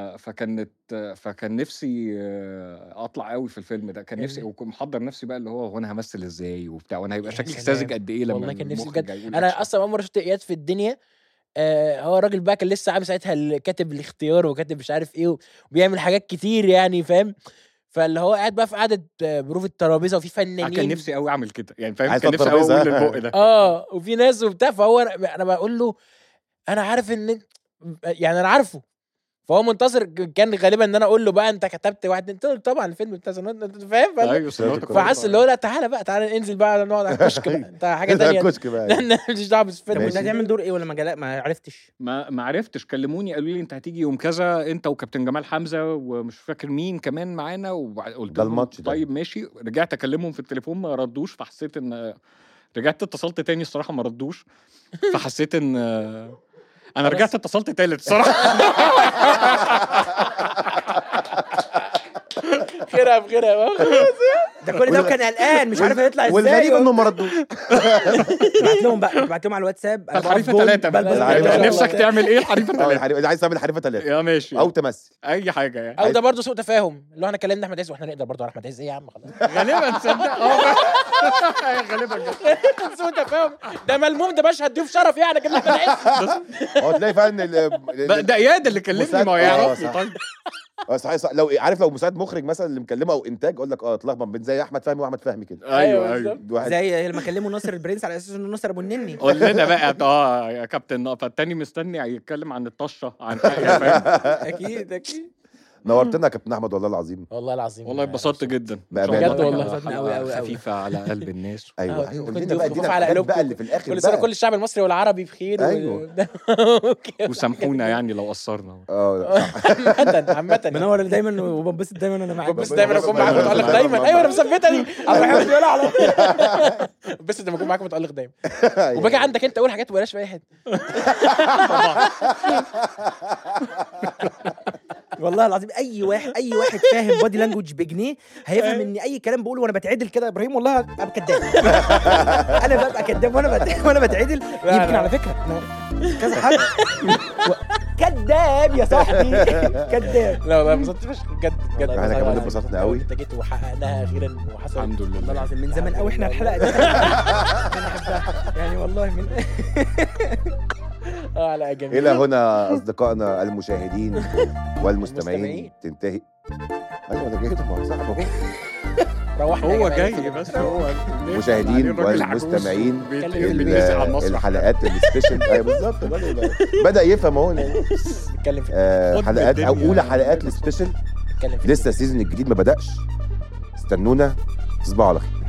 فكانت فكان نفسي آه، اطلع قوي في الفيلم ده كان إيه نفسي ده؟ وكنت محضر نفسي بقى اللي هو هو انا همثل ازاي وبتاع وانا هيبقى يا شكلي سلام. ساذج قد ايه لما والله كان نفسي المخرج بجد. هيقول انا أكشن. اصلا اول مره شفت اياد في الدنيا آه هو الراجل بقى كان لسه عامل ساعتها ال- كاتب الاختيار وكاتب مش عارف ايه وبيعمل حاجات كتير يعني فاهم فاللي هو قاعد بقى في قعده آه، بروف الترابيزه وفي آه، فنانين كان نفسي قوي اعمل كده يعني فاهم عايز كان نفسي قوي ترابيزة. اقول البق ده اه وفي ناس وبتاع فهو انا أنا بقول له انا عارف ان انت- يعني انا عارفه فهو منتصر ك- كان غالبا ان انا اقول له بقى انت كتبت واحد قلت له طبعا الفيلم بتاع سنوات انت فاهم فاهم؟ ايوه سنوات فحس فحس اللي هو لا تعالى بقى تعالى انزل بقى نقعد على الكشك بقى انت حاجه تانية الكشك بقى لا ماليش دعوه بالفيلم طب ماشي. وانت هتعمل دور ايه ولا ما جلا- ما عرفتش ما ما عرفتش كلموني قالوا لي انت هتيجي يوم كذا انت وكابتن جمال حمزه ومش فاكر مين كمان معانا وقلت ده لهم الماتش ده. طيب ماشي رجعت اكلمهم في التليفون ما ردوش فحسيت ان رجعت اتصلت تاني الصراحه ما ردوش فحسيت ان انا رجعت اتصلت تالت الصراحه خيرها بخيرها ده كل ده وكان قلقان مش عارف هيطلع ازاي والغريب انه ما ردوش بعت لهم بقى بعت لهم على الواتساب أنا بقف الحريفه جول، ثلاثه بلبس الحريفة بلبس. تلاتة. نفسك تعمل ايه الحريفه اه ثلاثه الحريفه عايز تعمل حريفه ثلاثه يا ماشي او تمثل اي حاجه يعني او ده برضه سوء تفاهم اللي هو احنا كلمنا احمد عز واحنا نقدر برضه على احمد عز ايه يا عم خلاص غالبا تصدق اه غالبا جدا. سوء تفاهم ده ملموم ده مشهد ضيوف شرف يعني كلمنا احمد عز هو تلاقي فعلا ال- ده ده اياد اللي كلمني مساعد- ما هو آه، يعرفني صح. طيب اه صحيح صح لو عارف لو مساعد مخرج مثلا اللي مكلمه او انتاج اقول لك اه اتلخبط بين زي احمد فهمي واحمد فهمي كده ايوه ايوه واحد زي لما كلموا ناصر البرنس على اساس انه ناصر ابو النني قول لنا بقى اه يا كابتن فالتاني مستني يتكلم عن الطشه عن حاجه فاهم اكيد اكيد نورتنا يا كابتن احمد والله العظيم والله العظيم والله اتبسطت جدا إن بأمانة. شاء الله بجد والله. حلقة اتبسطنا أوي أوي أوي. خفيفه على قلب الناس ايوه آه، ايوه قول كنت لنا بقى خفيف ادينا على الحاجات قلوبكم. بقى اللي في الاخر كل سنه بقى كل الشعب المصري والعربي بخير أيوة. أوكي. وسامحونا يعني لو قصرنا اه عامة عامة منور دايما وبنبسط دايما انا معاك بس دايما اكون بس- معاك بس- متألق بس- دايما بس- ايوه انا مثبتها دي عبد الرحمن بيقول على بس لما اكون معاك متألق دايما أيوة. وباجي عندك انت اقول حاجات بلاش في اي حته والله العظيم اي واحد اي واحد فاهم بادي لانجوج بجنيه هيفهم ان اي كلام بقوله وانا بتعدل كده يا ابراهيم والله ابقى كداب انا ببقى كداب وانا بت... وانا بتعدل يمكن على فكره أنا كذا حد و... كداب يا صاحبي كداب لا والله انبسطت فشخ بجد بجد احنا والله كمان العظيم. اتبسطنا قوي. انت جيت وحققناها اخيرا وحصل الحمد والله لله العظيم من زمان قوي احنا الحلقه دي انا احبها يعني والله من اه لا جميل الى هنا اصدقائنا المشاهدين والمستمعين المستمعين. تنتهي ايوه انا جيت ما هو صح اهو روحنا يا هو جماعة. جاي بس هو مشاهدين الراجل عجوز والمستمعين بيت- ال- بيتنزل على المسرح الحلقات السبيشال ايوه بالظبط الراجل بدا يفهم اهو يعني. نتكلم في آه، خد حلقات او بالدنيا. اولى حلقات السبيشال نتكلم في لسه السيزون الجديد ما بداش استنونا تصبحوا على خير